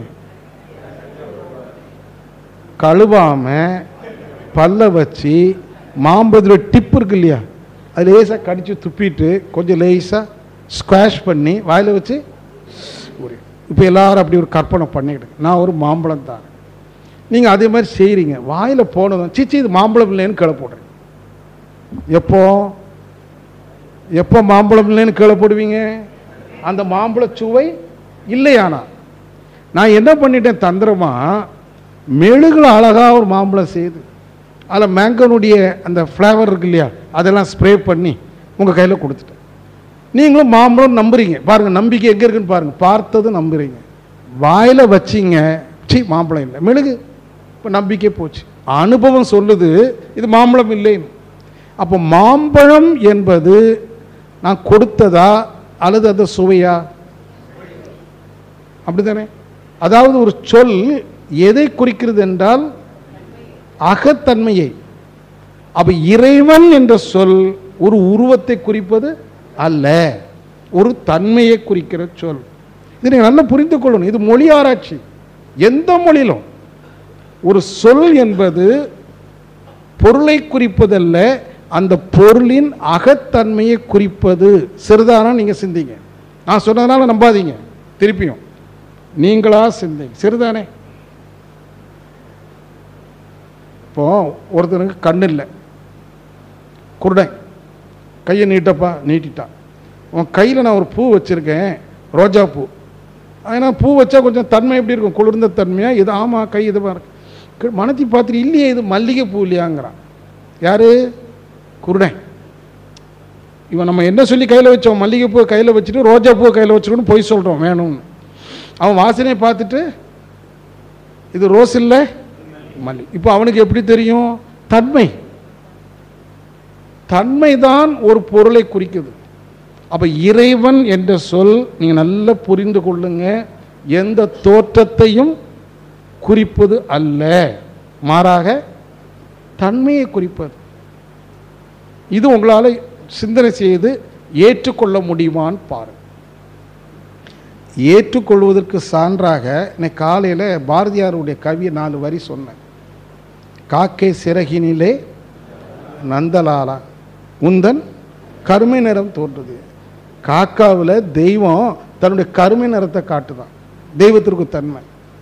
கழுவாமல் பல்ல வச்சு மாம்பழத்தில் டிப் இருக்கு இல்லையா அது லேசாக கடிச்சு துப்பிட்டு கொஞ்சம் லேசாக ஸ்குவாஷ் பண்ணி வாயில் வச்சு ஒரு இப்போ எல்லாரும் அப்படி ஒரு கற்பனை பண்ணிக்கிட்டு நான் ஒரு மாம்பழம் தான் நீங்கள் அதே மாதிரி செய்கிறீங்க வாயில் போனதும் சிச்சி இது மாம்பழம் இல்லைன்னு கீழே போடுறீங்க எப்போ எப்போ மாம்பழம் இல்லைன்னு கீழே போடுவீங்க அந்த மாம்பழ சுவை இல்லையானா நான் என்ன பண்ணிட்டேன் தந்திரமா மெழுகுல அழகாக ஒரு மாம்பழம் செய்து அதில் மேங்கனுடைய அந்த ஃப்ளேவர் இருக்கு இல்லையா அதெல்லாம் ஸ்ப்ரே பண்ணி உங்கள் கையில் கொடுத்துட்டேன் நீங்களும் மாம்பழம் நம்புறீங்க பாருங்க நம்பிக்கை எங்கே இருக்குன்னு பாருங்க பார்த்தது நம்புறீங்க வாயில் வச்சிங்க சி மாம்பழம் இல்லை மெழுகு இப்போ நம்பிக்கை போச்சு அனுபவம் சொல்லுது இது மாம்பழம் இல்லைன்னு அப்போ மாம்பழம் என்பது நான் கொடுத்ததா அல்லது அது சுவையா அப்படிதானே அதாவது ஒரு சொல் எதை குறிக்கிறது என்றால் அகத்தன்மையை அப்ப இறைவன் என்ற சொல் ஒரு உருவத்தை குறிப்பது அல்ல ஒரு தன்மையை குறிக்கிற சொல் இது நீங்க நல்லா புரிந்து கொள்ளணும் இது மொழி ஆராய்ச்சி எந்த மொழியிலும் ஒரு சொல் என்பது பொருளை குறிப்பதல்ல அந்த பொருளின் அகத்தன்மையை குறிப்பது சிறிதானா நீங்க சிந்திங்க நான் சொன்னதுனால நம்பாதீங்க திருப்பியும் நீங்களா சிந்திங்க சிறிதானே இப்போ ஒருத்தனுக்கு கண்ணு இல்லை குருடன் கையை நீட்டப்பா நீட்டிட்டான் உன் கையில் நான் ஒரு பூ வச்சுருக்கேன் ரோஜா பூ ஏன்னா பூ வச்சா கொஞ்சம் தன்மை எப்படி இருக்கும் குளிர்ந்த தன்மையா இது ஆமாம் கை இது இருக்கு மனத்தி பார்த்துட்டு இல்லையே இது மல்லிகை பூ இல்லையாங்கிறான் யாரு குருடன் இவன் நம்ம என்ன சொல்லி கையில் வச்சோம் மல்லிகை பூ கையில் வச்சுட்டு ரோஜா பூ கையில் வச்சுக்கணும் பொய் சொல்கிறோம் வேணும்னு அவன் வாசனையை பார்த்துட்டு இது ரோஸ் இல்லை மல்லி இப்போ அவனுக்கு எப்படி தெரியும் தன்மை தன்மை தான் ஒரு பொருளை குறிக்குது அப்போ இறைவன் என்ற சொல் நீங்கள் நல்லா புரிந்து கொள்ளுங்க எந்த தோற்றத்தையும் குறிப்பது அல்ல மாறாக தன்மையை குறிப்பது இது உங்களால் சிந்தனை செய்து ஏற்றுக்கொள்ள முடியுமான்னு பாருங்க ஏற்றுக்கொள்வதற்கு சான்றாக இன்னைக்கு காலையில் பாரதியாருடைய கவியை நாலு வரி சொன்னேன் காக்கை சிறகினிலே நந்தலாலா உந்தன் கருமை நிறம் தோன்றுது காக்காவில் தெய்வம் தன்னுடைய கருமை நிறத்தை காட்டுதான் தெய்வத்திற்கு தன்மை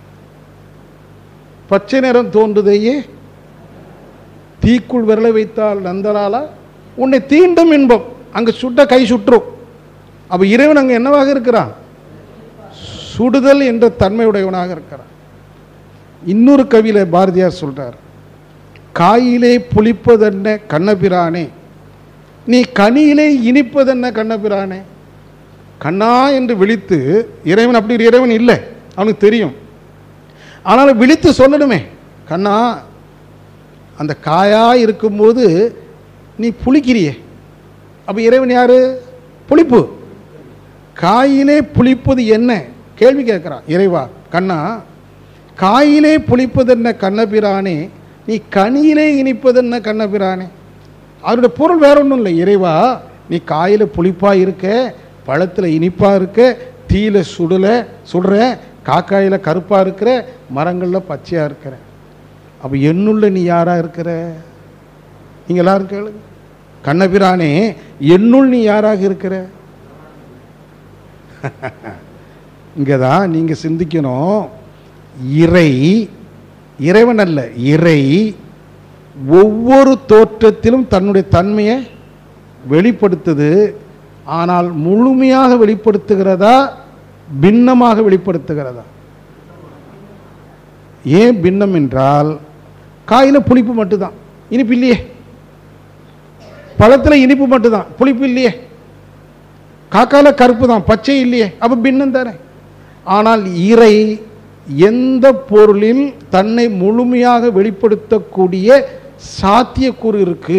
பச்சை நிறம் தோன்றுதையே தீக்குள் விரலை வைத்தால் நந்தலாலா உன்னை தீண்டும் இன்பம் அங்கே சுட்ட கை சுற்றும் அப்போ இறைவன் அங்கே என்னவாக இருக்கிறான் சுடுதல் என்ற தன்மையுடையவனாக இருக்கிறான் இன்னொரு கவியில பாரதியார் சொல்றார் காயிலே புளிப்பதென்ன கண்ணபிரானே நீ கனியிலே இனிப்பதென்ன கண்ணபிரானே கண்ணா என்று விழித்து இறைவன் அப்படி ஒரு இறைவன் இல்லை அவனுக்கு தெரியும் ஆனாலும் விழித்து சொல்லணுமே கண்ணா அந்த காயா இருக்கும்போது நீ புளிக்கிறியே அப்போ இறைவன் யாரு புளிப்பு காயிலே புளிப்பது என்ன கேள்வி கேட்குறான் இறைவா கண்ணா காயிலே புளிப்பதென்ன கண்ணபிரானே நீ கனியிலே இனிப்பதென்ன கண்ணபிரானே அதனுடைய பொருள் வேற ஒன்றும் இல்லை இறைவா நீ காயில் புளிப்பாக இருக்க பழத்தில் இனிப்பாக இருக்க தீயில சுடல சுடுற காக்காயில் கருப்பாக இருக்கிற மரங்களில் பச்சையாக இருக்கிற அப்போ என்னுள்ள நீ யாராக இருக்கிற நீங்கள் எல்லாரும் கேளுங்க கண்ணபிரானே என்னுள் நீ யாராக இருக்கிற இங்கே தான் நீங்கள் சிந்திக்கணும் இறை இறைவன் அல்ல இறை ஒவ்வொரு தோற்றத்திலும் தன்னுடைய தன்மையை வெளிப்படுத்துது ஆனால் முழுமையாக வெளிப்படுத்துகிறதா பின்னமாக வெளிப்படுத்துகிறதா ஏன் பின்னம் என்றால் காயில் புளிப்பு மட்டும்தான் இனிப்பு இல்லையே பழத்தில் இனிப்பு மட்டும்தான் புளிப்பு இல்லையே காக்கால கருப்பு தான் பச்சை இல்லையே அப்போ பின்னம் தானே ஆனால் இறை எந்த பொருளில் தன்னை முழுமையாக வெளிப்படுத்தக்கூடிய சாத்தியக்கூறு இருக்கு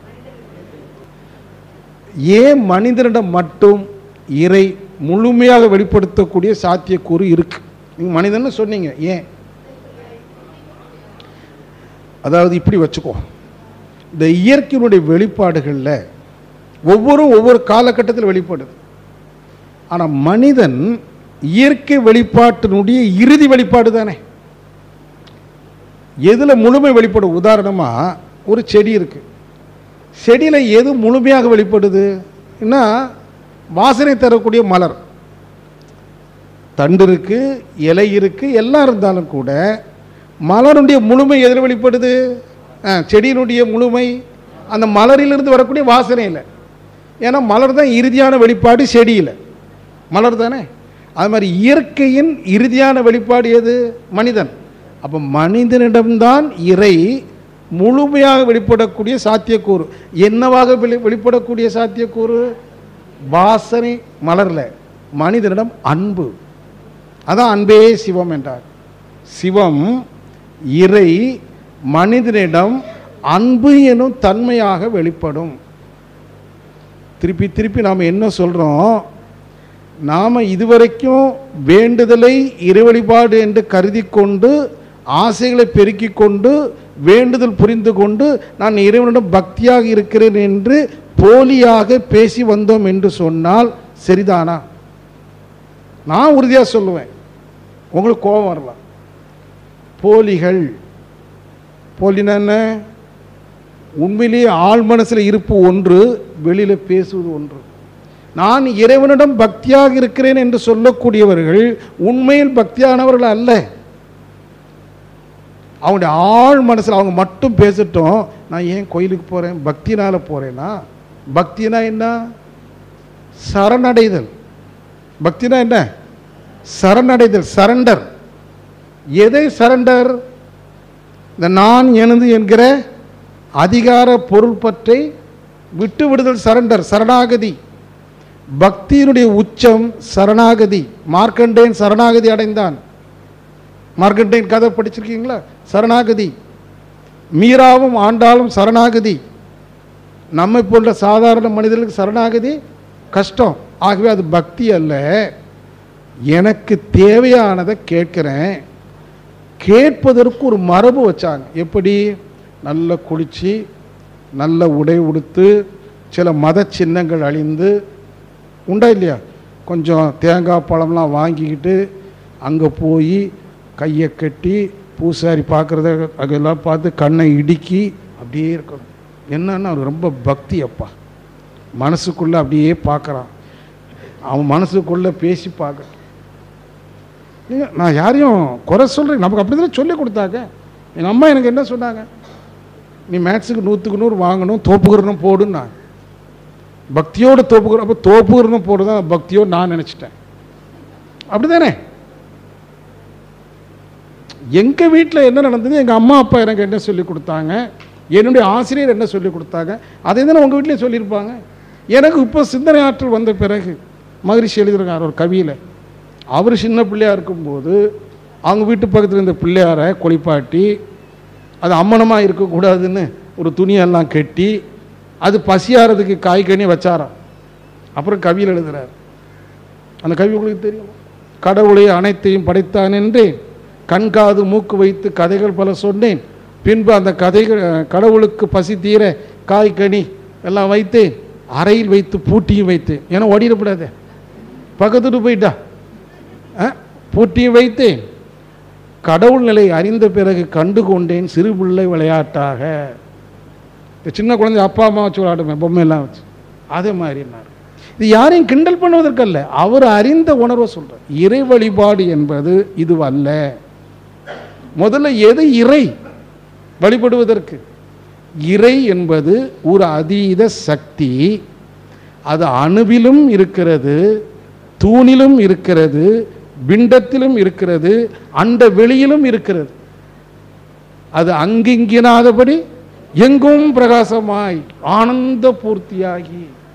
ஏன் மனிதனிடம் மட்டும் இறை முழுமையாக வெளிப்படுத்தக்கூடிய சாத்தியக்கூறு இருக்கு நீங்க மனிதன்னு சொன்னீங்க ஏன் அதாவது இப்படி வச்சுக்கோ இந்த இயற்கையினுடைய வெளிப்பாடுகளில் ஒவ்வொரு ஒவ்வொரு காலகட்டத்தில் வெளிப்படுது ஆனால் மனிதன் இயற்கை வெளிப்பாட்டினுடைய இறுதி வெளிப்பாடு தானே எதில் முழுமை வெளிப்படும் உதாரணமாக ஒரு செடி இருக்கு செடியில் எது முழுமையாக வெளிப்படுது என்ன வாசனை தரக்கூடிய மலர் தண்டு இருக்கு இலை இருக்கு எல்லாம் இருந்தாலும் கூட மலருடைய முழுமை எதில் வெளிப்படுது ஆ, செடியினுடைய முழுமை அந்த மலரிலிருந்து வரக்கூடிய வாசனையில் ஏன்னா மலர் தான் இறுதியான வெளிப்பாடு செடியில் மலர் தானே அது மாதிரி இயற்கையின் இறுதியான வெளிப்பாடு எது மனிதன் அப்போ மனிதனிடம்தான் இறை முழுமையாக வெளிப்படக்கூடிய சாத்தியக்கூறு என்னவாக வெளி வெளிப்படக்கூடிய சாத்தியக்கூறு வாசனை மலர்ல மனிதனிடம் அன்பு அதான் அன்பே சிவம் என்றார் சிவம் இறை மனிதனிடம் அன்பு எனும் தன்மையாக வெளிப்படும் திருப்பி திருப்பி நாம் என்ன சொல்கிறோம் நாம் இதுவரைக்கும் வேண்டுதலை இறை வழிபாடு என்று கருதி கொண்டு ஆசைகளை பெருக்கிக் கொண்டு வேண்டுதல் புரிந்து கொண்டு நான் இறைவனிடம் பக்தியாக இருக்கிறேன் என்று போலியாக பேசி வந்தோம் என்று சொன்னால் சரிதானா நான் உறுதியாக சொல்லுவேன் உங்களுக்கு கோபம் வரலாம் போலிகள் போலினா என்ன உண்மையிலேயே ஆள் மனசில் இருப்பு ஒன்று வெளியில் பேசுவது ஒன்று நான் இறைவனிடம் பக்தியாக இருக்கிறேன் என்று சொல்லக்கூடியவர்கள் உண்மையில் பக்தியானவர்கள் அல்ல அவங்களுடைய ஆழ் மனசில் அவங்க மட்டும் பேசட்டும் நான் ஏன் கோயிலுக்கு போகிறேன் பக்தினால போகிறேன்னா பக்தினா என்ன சரணடைதல் பக்தினா என்ன சரணடைதல் சரண்டர் எதை சரண்டர் இந்த நான் எனது என்கிற அதிகார பொருள் பற்றி விட்டு விடுதல் சரண்டர் சரணாகதி பக்தியினுடைய உச்சம் சரணாகதி மார்க்கண்டேன் சரணாகதி அடைந்தான் மார்க்கண்டேன் கதை படிச்சிருக்கீங்களா சரணாகதி மீராவும் ஆண்டாலும் சரணாகதி நம்மை போன்ற சாதாரண மனிதர்களுக்கு சரணாகதி கஷ்டம் ஆகவே அது பக்தி அல்ல எனக்கு தேவையானதை கேட்கிறேன் கேட்பதற்கு ஒரு மரபு வச்சாங்க எப்படி நல்ல குளிச்சு நல்ல உடை உடுத்து சில மத சின்னங்கள் அழிந்து உண்டா இல்லையா கொஞ்சம் தேங்காய் பழம்லாம் வாங்கிக்கிட்டு அங்கே போய் கையை கட்டி பூசாரி பார்க்குறத அதெல்லாம் பார்த்து கண்ணை இடுக்கி அப்படியே இருக்கணும் என்னன்னா அவருக்கு ரொம்ப பக்தி அப்பா மனசுக்குள்ளே அப்படியே பார்க்குறான் அவன் மனசுக்குள்ளே பேசி பார்க்க நீங்க- நான் யாரையும் குறை சொல்கிறேன் நமக்கு அப்படி தானே சொல்லி கொடுத்தாங்க எங்கள் அம்மா எனக்கு என்ன சொன்னாங்க நீ மேத்ஸுக்கு நூற்றுக்கு நூறு வாங்கணும் தோப்புகிறனும் போடுன்னா பக்தியோட தோப்புகிற அப்போ தோப்புகிறனும் போடு தான் பக்தியோடு நான் நினச்சிட்டேன் அப்படி தானே எங்கள் வீட்டில் என்ன நடந்தது எங்கள் அம்மா அப்பா எனக்கு என்ன சொல்லி கொடுத்தாங்க என்னுடைய ஆசிரியர் என்ன சொல்லி கொடுத்தாங்க அதை தானே உங்கள் வீட்டிலே சொல்லியிருப்பாங்க எனக்கு இப்போ சிந்தனை ஆற்றல் வந்த பிறகு மகரிஷி எழுதியிருக்கார் ஒரு கவியில் அவர் சின்ன பிள்ளையா இருக்கும்போது அவங்க வீட்டு பக்கத்தில் இருந்த பிள்ளையாரை குளிப்பாட்டி அது அம்மனமாக இருக்கக்கூடாதுன்னு ஒரு துணியெல்லாம் கட்டி அது பசியாறதுக்கு காய்கனி வச்சாராம் அப்புறம் கவியில் எழுதுறார் அந்த கவி உங்களுக்கு தெரியும் கடவுளை அனைத்தையும் படைத்தான் என்றேன் கண் காது மூக்கு வைத்து கதைகள் பல சொன்னேன் பின்பு அந்த கதைகள் அஹ், கடவுளுக்கு பசி தீர காய் கனி எல்லாம் வைத்தேன் அறையில் வைத்து பூட்டியும் வைத்தேன் ஏன்னா ஓடிடக்கூடாது பக்கத்துட்டு போயிட்டா அஹ், பூட்டியும் வைத்தேன் கடவுள் நிலை அறிந்த பிறகு கண்டு கொண்டேன் சிறு பிள்ளை விளையாட்டாக இந்த சின்ன குழந்தை அப்பா அம்மா வச்சு விளையாடுமே பொம்மையெல்லாம் வச்சு அதே மாதிரினார் இது யாரையும் கிண்டல் பண்ணுவதற்கல்ல அவர் அறிந்த உணர்வை சொல்றார் இறை வழிபாடு என்பது இதுவல்ல முதல்ல எது இறை வழிபடுவதற்கு இறை என்பது ஒரு அதீத சக்தி அது அணுவிலும் இருக்கிறது தூணிலும் இருக்கிறது பிண்டத்திலும் இருக்கிறது அண்ட வெளியிலும் இருக்கிறது அது அங்கிங்கினாதபடி எங்கும் பிரகாசமாய் ஆனந்த பூர்த்தியாகி